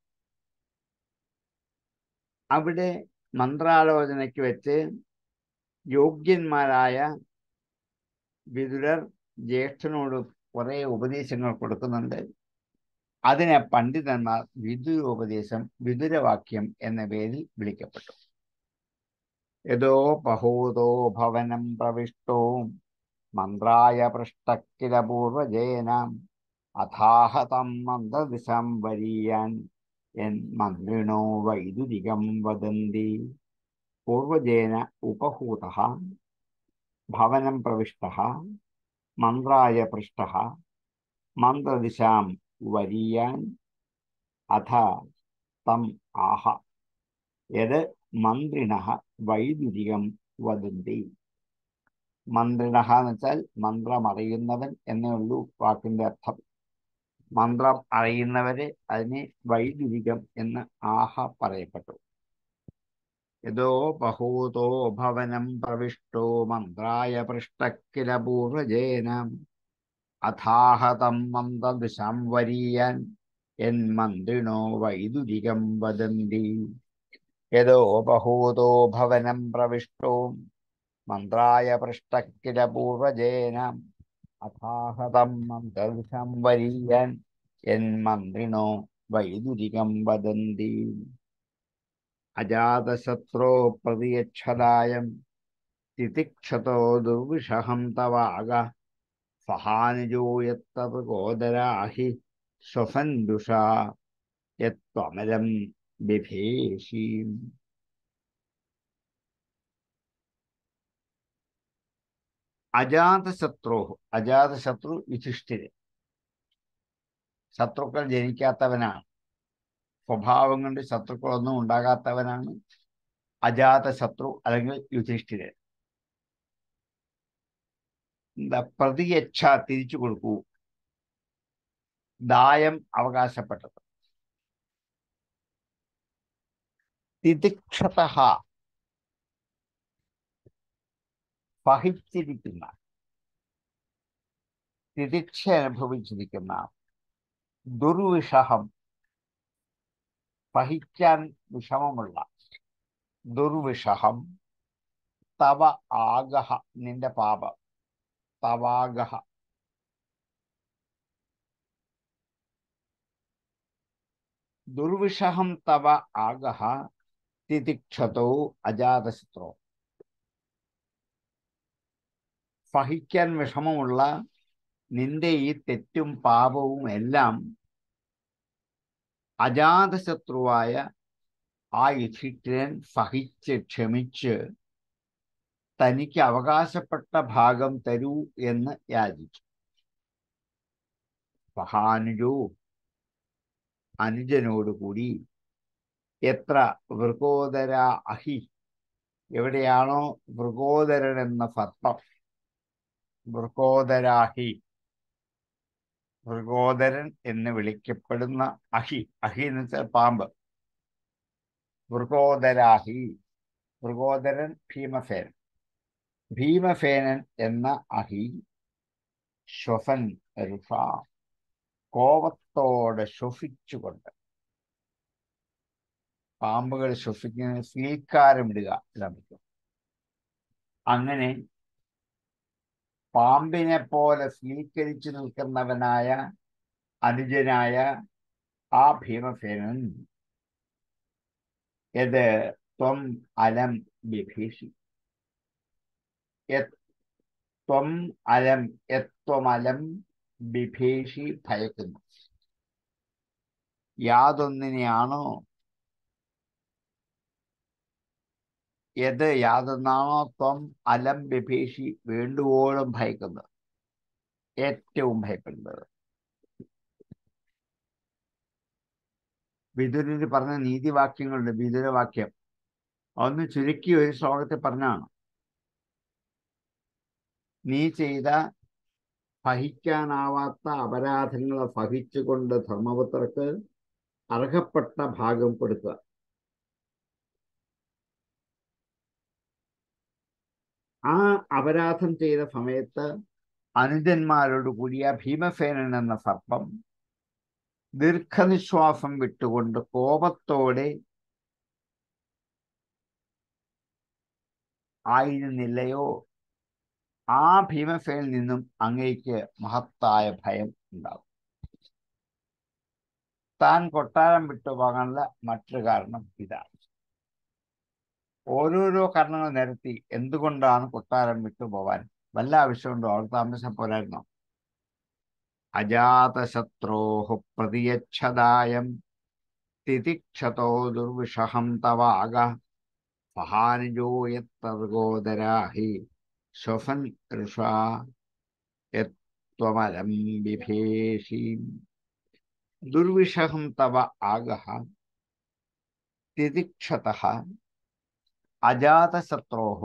Speaker 2: അവിടെ മന്ത്രാലോചനയ്ക്ക് വെച്ച് യോഗ്യന്മാരായ വിതുരർ ജ്യേഷ്ഠനോട് കുറെ ഉപദേശങ്ങൾ കൊടുക്കുന്നുണ്ട് അതിനെ പണ്ഡിതന്മാർ വിദുരോപദേശം വിദുരവാക്യം എന്ന പേരിൽ വിളിക്കപ്പെട്ടു യഥോ ബഹൂതോ ഭവനം പ്രവിഷ്ടോ മന്ത്രായ പൃഷ്ടക്കില പൂർവജേനാം അഥാഹതം മന്ത്രദിശാം വരീയാൻ എൻ മന്ത്രിണോ വൈദുരികം വദന്തി പൂർവജേന ഉപഹൂത ഭവനം പ്രവിഷ്ട മന്ത്രായ പൃഷ്ട മന്ത്രദിശാം വരീയാൻ അഥ തം ആഹ യത് മന്ത്രിണ വൈദുരികം വദന്തി മന്ത്രിണ എന്ന് വെച്ചാൽ മന്ത്രം അറിയുന്നവൻ എന്നേ ഉള്ളൂ വാക്കിന്റെ അർത്ഥം മന്ത്രം അറിയുന്നവരെ അതിനെ വൈദുരികം എന്ന് ആഹ പറയപ്പെട്ടു യഥോ ബഹൂതോ ഭവനം പ്രവിഷ്ടോ മന്ത്രായ പൃഷ്ടക്കില പൂർവജേന അഥാഹതം മന്ത്രദിശാം വരീയാൻ എൻ മന്ത്രിണോ വൈദുരികം വദന്തി യഥോ ബഹൂതോ ഭവനം പ്രവിഷ്ടോ മന്ത്രായ പൃഷ്ടക്കില പൂർവജേന അഥാഹതം മന്ത്രദിശാം വരീയാൻ എൻ മന്ത്രിണോ വൈദുരികം വദന്തി അജാതശത്രോ പ്രതിയച്ഛതായം തിതിക്ഷതോ ദുർവിഷഹം തവാഗ സഹാനുജോ യത്തൃകോദരാഹി ശ്വസന്ദുഷ യത്വമരം ബിഭേഷീം അജാതശത്രോ അജാതശത്രു യുധിഷ്ഠിരൻ ശത്രുക്കൾ ജനിക്കാത്തവനാണ് സ്വഭാവം കൊണ്ട് ശത്രുക്കളൊന്നും ഉണ്ടാകാത്തവനാണ് അജാതശത്രു അല്ലെങ്കിൽ യുധിഷ്ഠിരൻ എന്താ പ്രതിയച്ഛ തിരിച്ചു കൊടുക്കൂ ദായം അവകാശപ്പെട്ടത് തിതിക്ഷത സഹിച്ചിരിക്കുന്ന തിതിക്ഷ അനുഭവിച്ചിരിക്കുന്ന ദുർവിഷഹം സഹിക്കാൻ വിഷമമുള്ള ദുർവിഷഹം തവ ആഗഹ നിന്റെ പാപം തവാഗഹ ദുർവിഷഹം തവ ആഗഹ തിതിക്ഷതോ അജാതശത്രോ സഹിക്കാൻ വിഷമമുള്ള നിന്റെ ഈ തെറ്റും പാപവും എല്ലാം അജാതശത്രുവായ ആ യുധിഷ്ഠിരൻ സഹിച്ച് ക്ഷമിച്ച് തനിക്ക് അവകാശപ്പെട്ട ഭാഗം തരൂ എന്ന് യാചിച്ചു സഹാനുജോ അനുജനോടുകൂടി എത്ര വൃകോദര അഹി എവിടെയാണോ വൃകോദരൻ എന്ന സർപ്പം വൃകോദരാഹി വൃകോദരൻ എന്ന് വിളിക്കപ്പെടുന്ന അഹി അഹി എന്ന് വെച്ചാൽ പാമ്പ് വൃകോദരാഹി വൃകോദരൻ ഭീമസേനൻ ഭീമസേനൻ എന്ന അഹി ശ്വസൻ രുഷ കോപത്തോടെ ശ്വസിച്ചുകൊണ്ട് പാമ്പുകൾ ശ്വസിക്കുന്ന സ്വീകാരം ഇടുക ശ്രമിക്കും അങ്ങനെ പാമ്പിനെ പോലെ സ്വീകരിച്ചു നിൽക്കുന്നവനായ അനുജനായ ആ ഭീമസേനൻ യത് ത്വം അലം ബിഭീഷി യത് ത്വം അലം എത്വമലം ബിഭീഷി ഭയക്കുന്നു യാതൊന്നിനെയാണോ യത് യാതൊന്നാണോ ത്വം അലം ബിഭീഷി വേണ്ടുവോളം ഭയക്കുന്നത് ഏറ്റവും ഭയപ്പെടുന്നത് വിതുരന് പറഞ്ഞ നീതിവാക്യങ്ങളുണ്ട് വിതുരവാക്യം ഒന്ന് ചുരുക്കി ഒരു ശ്ലോകത്തിൽ പറഞ്ഞാണ് നീ ചെയ്ത സഹിക്കാനാവാത്ത അപരാധങ്ങളെ സഹിച്ചുകൊണ്ട് ധർമ്മപുത്രർക്ക് അർഹപ്പെട്ട ഭാഗം കൊടുക്കുക ആ അപരാധം ചെയ്ത സമയത്ത് അനുജന്മാരോട് കൂടിയ ഭീമസേനൻ എന്ന സർപ്പം ദീർഘനിശ്വാസം വിട്ടുകൊണ്ട് കോപത്തോടെ ആയിരുന്നില്ലയോ ആ ഭീമസേനിൽ നിന്നും അങ്ങേക്ക് മഹത്തായ ഭയം ഉണ്ടാകും താൻ കൊട്ടാരം വിട്ടുപോകാനുള്ള മറ്റൊരു കാരണം ഇതാണ് ഓരോരോ കാരണങ്ങൾ നിരത്തി എന്തുകൊണ്ടാണ് കൊട്ടാരം വിട്ടുപോകാൻ വല്ല ആവശ്യമുണ്ടോ അവർ താമസം പോരായിരുന്നോ അജാതശത്രോഹു പ്രതിയച്ഛദായം തിതിക്ഷതോ ദുർവിഷഹം തവാക മഹാനുജോ യത്തർഗോദരാഹി ശ്വസൻ ഋഷാ യത്വമലം ബിഭേഷീം ദുർവിഷഹം തവ ആഗഹ തിതിക്ഷതഃ അജാതശത്രോः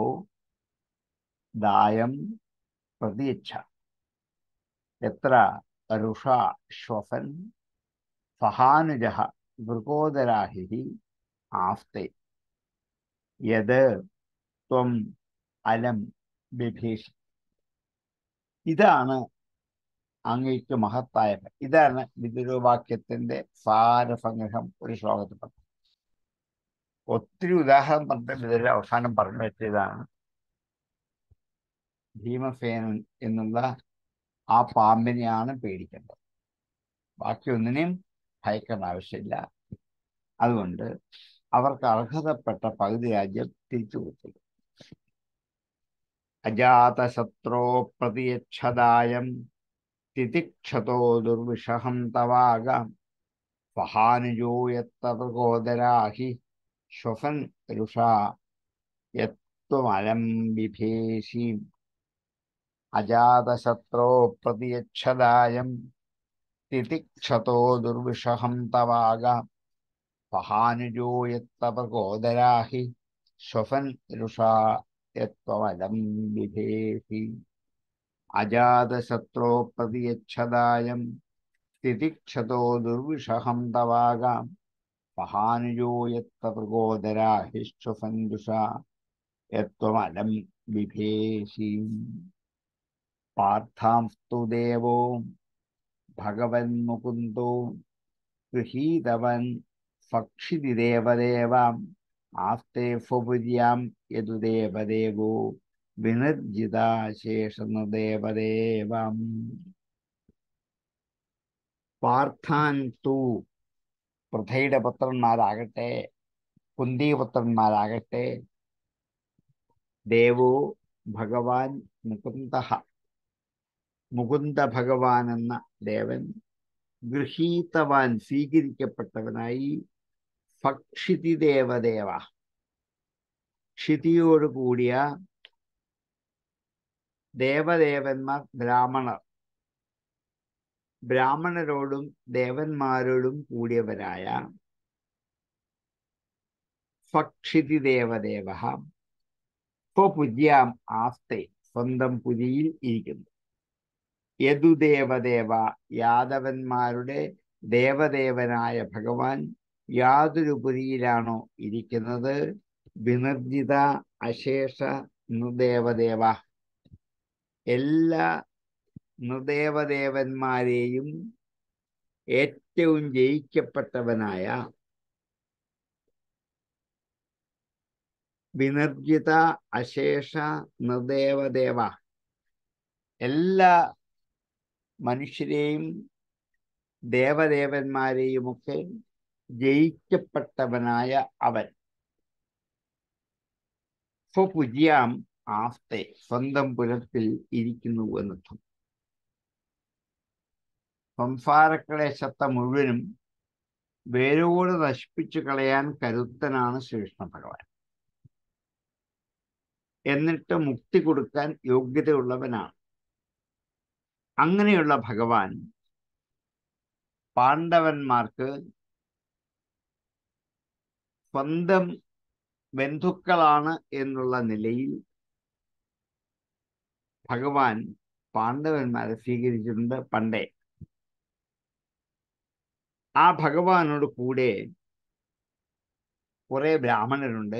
Speaker 2: ദായം പ്രതിയച്ഛ എത്ര ഋഷ ശ്വസൻ സഹാനുജ വൃകോദരാഹി ആസ്തെ യത് ത്വം അലം ബിഭീഷ് ഇതാണ് അങ്ങേക്ക് മഹത്തായ ഇതാണ് വിദുരവാക്യത്തിന്റെ സാരസംഗ്രഹം ഒരു ശ്ലോകത്തിൽ പറഞ്ഞു ഒത്തിരി ഉദാഹരണം പറഞ്ഞിട്ട് വിദുര അവസാനം പറഞ്ഞു വെച്ചതാണ് ഭീമസേനൻ എന്നുള്ള ആ പാമ്പിനെയാണ് പേടിക്കേണ്ടത് ബാക്കി ഒന്നിനെയും ഭയക്കേണ്ട ആവശ്യമില്ല അതുകൊണ്ട് അവർക്ക് അർഹതപ്പെട്ട പകുതി രാജ്യം തിരിച്ചു കൊടുത്തു അജാതശത്രോ പ്രതിയച്ഛദായം തിതിക്ഷതോ ദുർവിഷഹം തവാക സഹാനുജോ യത്തതോദരാഹി ശ്വസൻ രുഷാ യത്വമലം ബിഭേഷീം അജാതശത്രോ പ്രതിയച്ഛദായം തിതിക്ഷതോ ദുർവിഷഹം തവാക സഹാനുജോ യത്തപകോദരാഹി ശ്വസൻ രുഷാ യത്വമലം ബിഭേഷി അജാതശത്രോ പ്രതിയച്ഛദായം തിതിക്ഷതോ ദുർവിഷഹം തവാക സഹാനുജോ യത്തപകോദരാഹി ശ്വസൻ രുഷാ യത്വമലം ബിഭേഷി പാർത്ഥാംസ്തു ദേവോ ഭഗവൻ മുകുന്ദോ ഗൃഹീതവൻ ഭക്ഷിതി ദേവദേവാം ആസ്തേ ഫുപുര്യാം യതു ദേവദേവോ വിനിർജിതാശേഷന്നു ദേവദേവം പാർത്ഥാൻ തു പൃഥയുടെ പുത്രന്മാരാകട്ടെ കുന്തിപുത്രന്മാരാകട്ടെ ദേവോ ഭഗവാൻ മുകുന്ദ മുകുന്ദ ഭഗവാൻ എന്ന ദേവൻ ഗൃഹീതവാൻ സ്വീകരിക്കപ്പെട്ടവനായി ഭക്ഷിതി ദേവദേവ ക്ഷിതിയോട് കൂടിയ ദേവദേവന്മാർ ബ്രാഹ്മണർ ബ്രാഹ്മണരോടും ദേവന്മാരോടും കൂടിയവരായ ഭക്ഷിതി ദേവദേവ സ്വപുര്യാം ആസ്തെ സ്വന്തം പുരിയിൽ ഇരിക്കുന്നു യദുദേവദേവ യാദവന്മാരുടെ ദേവദേവനായ ഭഗവാൻ യാതൊരു പുരിയിലാണോ ഇരിക്കുന്നത് വിനിർജിത അശേഷ നൃദേവദേവ എല്ലാ നൃദേവദേവന്മാരെയും ഏറ്റവും ജയിക്കപ്പെട്ടവനായ വിനിർജിത അശേഷ നിർദേവദേവ എല്ലാ മനുഷ്യരെയും ദേവദേവന്മാരെയുമൊക്കെ ജയിക്കപ്പെട്ടവനായ അവൻ സ്വപുജിയാം ആസ്തെ സ്വന്തം പുരത്തിൽ ഇരിക്കുന്നു എന്നർത്ഥം സംസാരക്ലേശത്തെ മുഴുവനും വേരോട് നശിപ്പിച്ചു കളയാൻ കരുത്തനാണ് ശ്രീകൃഷ്ണ ഭഗവാൻ എന്നിട്ട് മുക്തി കൊടുക്കാൻ യോഗ്യതയുള്ളവനാണ് അങ്ങനെയുള്ള ഭഗവാൻ പാണ്ഡവന്മാർക്ക് സ്വന്തം ബന്ധുക്കളാണ് എന്നുള്ള നിലയിൽ ഭഗവാൻ പാണ്ഡവന്മാരെ സ്വീകരിച്ചിട്ടുണ്ട് പണ്ടേ ആ ഭഗവാനോട് കൂടെ കുറെ ബ്രാഹ്മണരുണ്ട്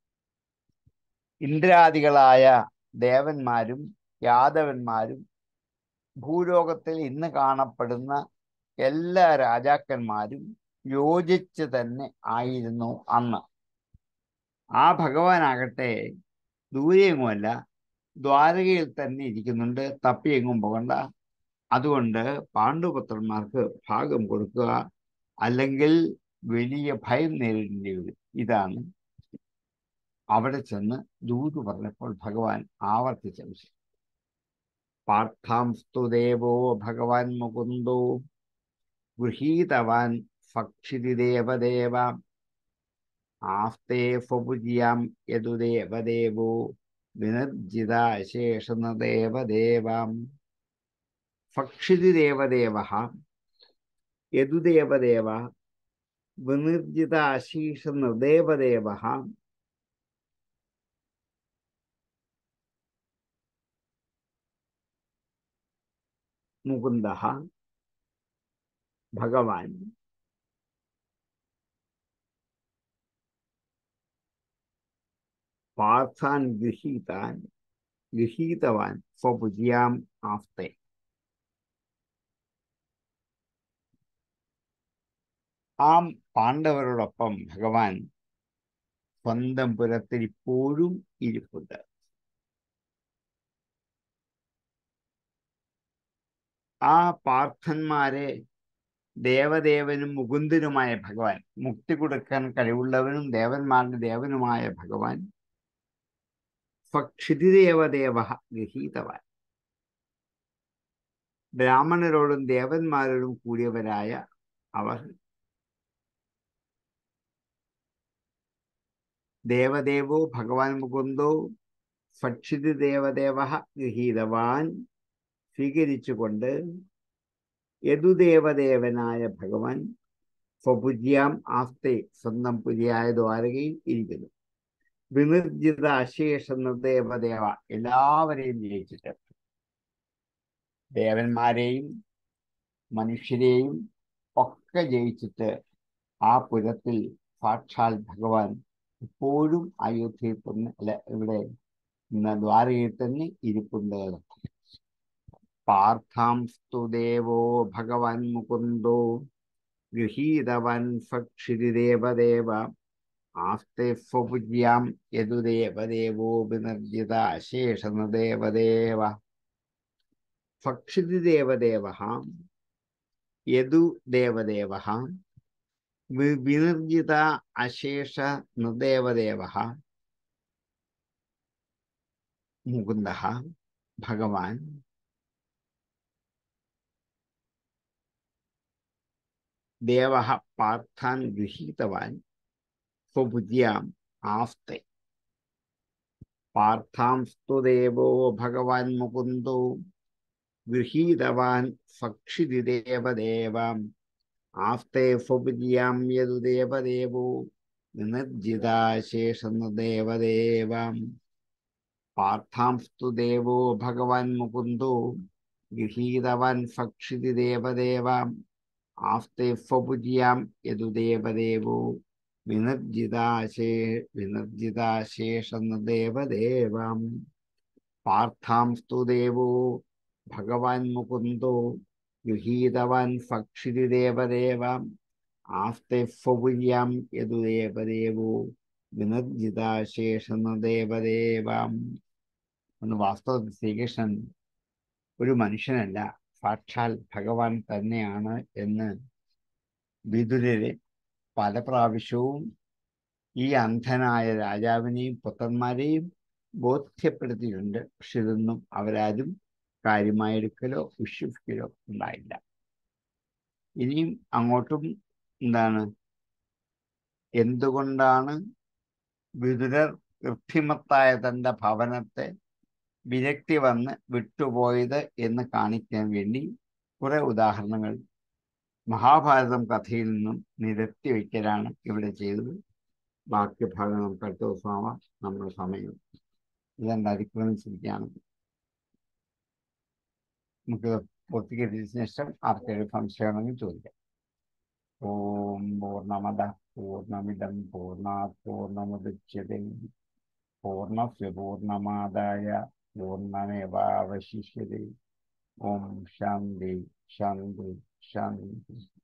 Speaker 2: ഇന്ദ്രാദികളായ ദേവന്മാരും യാദവന്മാരും ഭൂലോകത്തിൽ ഇന്ന് കാണപ്പെടുന്ന എല്ലാ രാജാക്കന്മാരും യോജിച്ച് തന്നെ ആയിരുന്നു അന്ന് ആ ഭഗവാനാകട്ടെ ദൂരെയെങ്ങുമല്ല ദ്വാരകയിൽ തന്നെ ഇരിക്കുന്നുണ്ട് തപ്പിയെങ്ങും പോകണ്ട അതുകൊണ്ട് പാണ്ഡുപുത്രന്മാർക്ക് ഭാഗം കൊടുക്കുക അല്ലെങ്കിൽ വലിയ ഭയം നേരിടേണ്ടി വരും ഇതാണ് അവിടെ ചെന്ന് ദൂത് പറഞ്ഞപ്പോൾ ഭഗവാൻ ആവർത്തിച്ച വിഷയം പാർത്ഥാംസ്തു ദേവോ ഭഗവാൻ മുകുന്ദോ ഗൃഹീതവാൻ ഭക്ഷിതി ദേവദേവ ആസ്തേ ഫുജിയാം യദുദേവദേവോ വിനർജിതാശേഷന ദേവദേവാം ഭക്ഷിതി ദേവദേവ യദുദേവദേവ വിനിർജിതാശീഷ നിർദേവദേവ മുകുന്ദ ഭഗവാൻ പാർത്ഥാൻ ഗൃഹീതാൻ ഗൃഹീതവാൻ സ്വപുജിയാം ആസ്തെ ആ പാണ്ഡവരോടൊപ്പം ഭഗവാൻ സ്വന്തം പുരത്തിൽ ഇപ്പോഴും ഇരിപ്പുണ്ട് ആ പാർത്ഥന്മാരെ ദേവദേവനും മുകുന്ദനുമായ ഭഗവാൻ മുക്തി കൊടുക്കാൻ കഴിവുള്ളവനും ദേവന്മാരുടെ ദേവനുമായ ഭഗവാൻ സ്വക്ഷിതിദേവദേവ ഗൃഹീതവാൻ ബ്രാഹ്മണരോടും ദേവന്മാരോടും കൂടിയവരായ അവർ ദേവദേവോ ഭഗവാൻ മുകുന്ദോ ഭക്ഷിതി ദേവദേവ ഗൃഹീതവാൻ സ്വീകരിച്ചുകൊണ്ട് യദുദേവദേവനായ ഭഗവാൻ സ്വപുജ്യാം ആസ്തെ സ്വന്തം പുതിയായ ദ്വാരകയിൽ ഇരിക്കുന്നു വിനിർജിത അശേഷ നിർദേവദേവ എല്ലാവരെയും ജയിച്ചിട്ട് ദേവന്മാരെയും മനുഷ്യരെയും ഒക്കെ ജയിച്ചിട്ട് ആ പുരത്തിൽ സാക്ഷാൽ ഭഗവാൻ ഇപ്പോഴും അയോധ്യയിൽ തന്നെ അല്ല ഇവിടെ ദ്വാരകയിൽ തന്നെ ഇരിപ്പുണ്ട് പാർത്ഥാംസ്തു ദേവോ ഭഗവാൻ മുകുന്ദോ ഗൃഹീതവൻ ഭക്ഷിതി ദേവദേവ ആസ്തെ സ്വപുജ്യാം യദുദേവദേവോ വിനർജിത അശേഷന ദേവദേവ ഭക്ഷിതി ദേവദേവ യദു ദേവദേവ വിനിർജിത അശേഷ നിർദേവദേവ മുകുന്ദ ഭഗവാൻ ദേവ പാർത്ഥാൻ ഗൃഹീതവാൻ സ്വബുദ്ധ്യാം ആസ്തെ പാർത്ഥാംസ്തു ദേവോ ഭഗവാൻ മുകുന്ദോ ഗൃഹീതവാൻ ഭക്ഷിതി ദേവദേവം ആസ്തെ സ്വബുദ്ധ്യാം യദു ദേവദേവോ വിനർജിതാശേഷം ദേവദേവം പാർത്ഥാംസ്തു ദേവോ ഭഗവാൻ മുകുന്ദോ ഗൃഹീതവാൻ ഭക്ഷിതി ദേവദേവം ആസ്തെ സ്വപുജ്യാം യദുദേവദേവോ വിനർജിതാശേ വിനർജിതാശേഷം ദേവദേവം പാർത്ഥാംസ്തു ദേവോ ഭഗവാൻ മുകുന്ദോ ഗൃഹീതവാൻ ഭക്ഷിതി ദേവദേവം ആസ്തെ സ്വപുജ്യാം യദുദേവദേവോ വിനർജിതാശേഷെന്ന ദേവദേവാം എന്ന് വാസ്തവത്തിൽ ശ്രീകൃഷ്ണൻ ഒരു മനുഷ്യനല്ല സാക്ഷാൽ ഭഗവാൻ തന്നെയാണ് എന്ന് വിതുരരെ പല പ്രാവശ്യവും ഈ അന്ധനായ രാജാവിനെയും പുത്രന്മാരെയും ബോധ്യപ്പെടുത്തിയിട്ടുണ്ട് പക്ഷെ ഇതൊന്നും അവരാരും കാര്യമായെടുക്കലോ വിശ്വസിക്കലോ ഉണ്ടായില്ല ഇനിയും അങ്ങോട്ടും എന്താണ് എന്തുകൊണ്ടാണ് വിതുരർ കൃത്രിമത്തായ തൻ്റെ ഭവനത്തെ വിരക്തി വന്ന് വിട്ടുപോയത് എന്ന് കാണിക്കാൻ വേണ്ടി കുറെ ഉദാഹരണങ്ങൾ മഹാഭാരതം കഥയിൽ നിന്നും നിരത്തി വയ്ക്കലാണ് ഇവിടെ ചെയ്തത് ബാക്കി ഭാഗം നമുക്ക് അടുത്ത ദിവസമാവാം നമ്മുടെ സമയം ഇതെന്താ അതിക്രമിച്ചിരിക്കുകയാണ് നമുക്ക് പൂർത്തീകരിച്ചതിന് ശേഷം ആർക്കെങ്കിലും സംശയമാണെങ്കിൽ ചോദിക്കാം ഓം പൂർണ്ണമത പൂർണ്ണമിതം പൂർണ്ണാത് പൂർണ്ണമുദച്യത്തെ പൂർണ്ണസ്യ പൂർണ്ണമാദായ പൂർണ്ണമേവാവശിഷ്യത്തെ ഓം ശാന്തി ശാന്തി ശാന്തി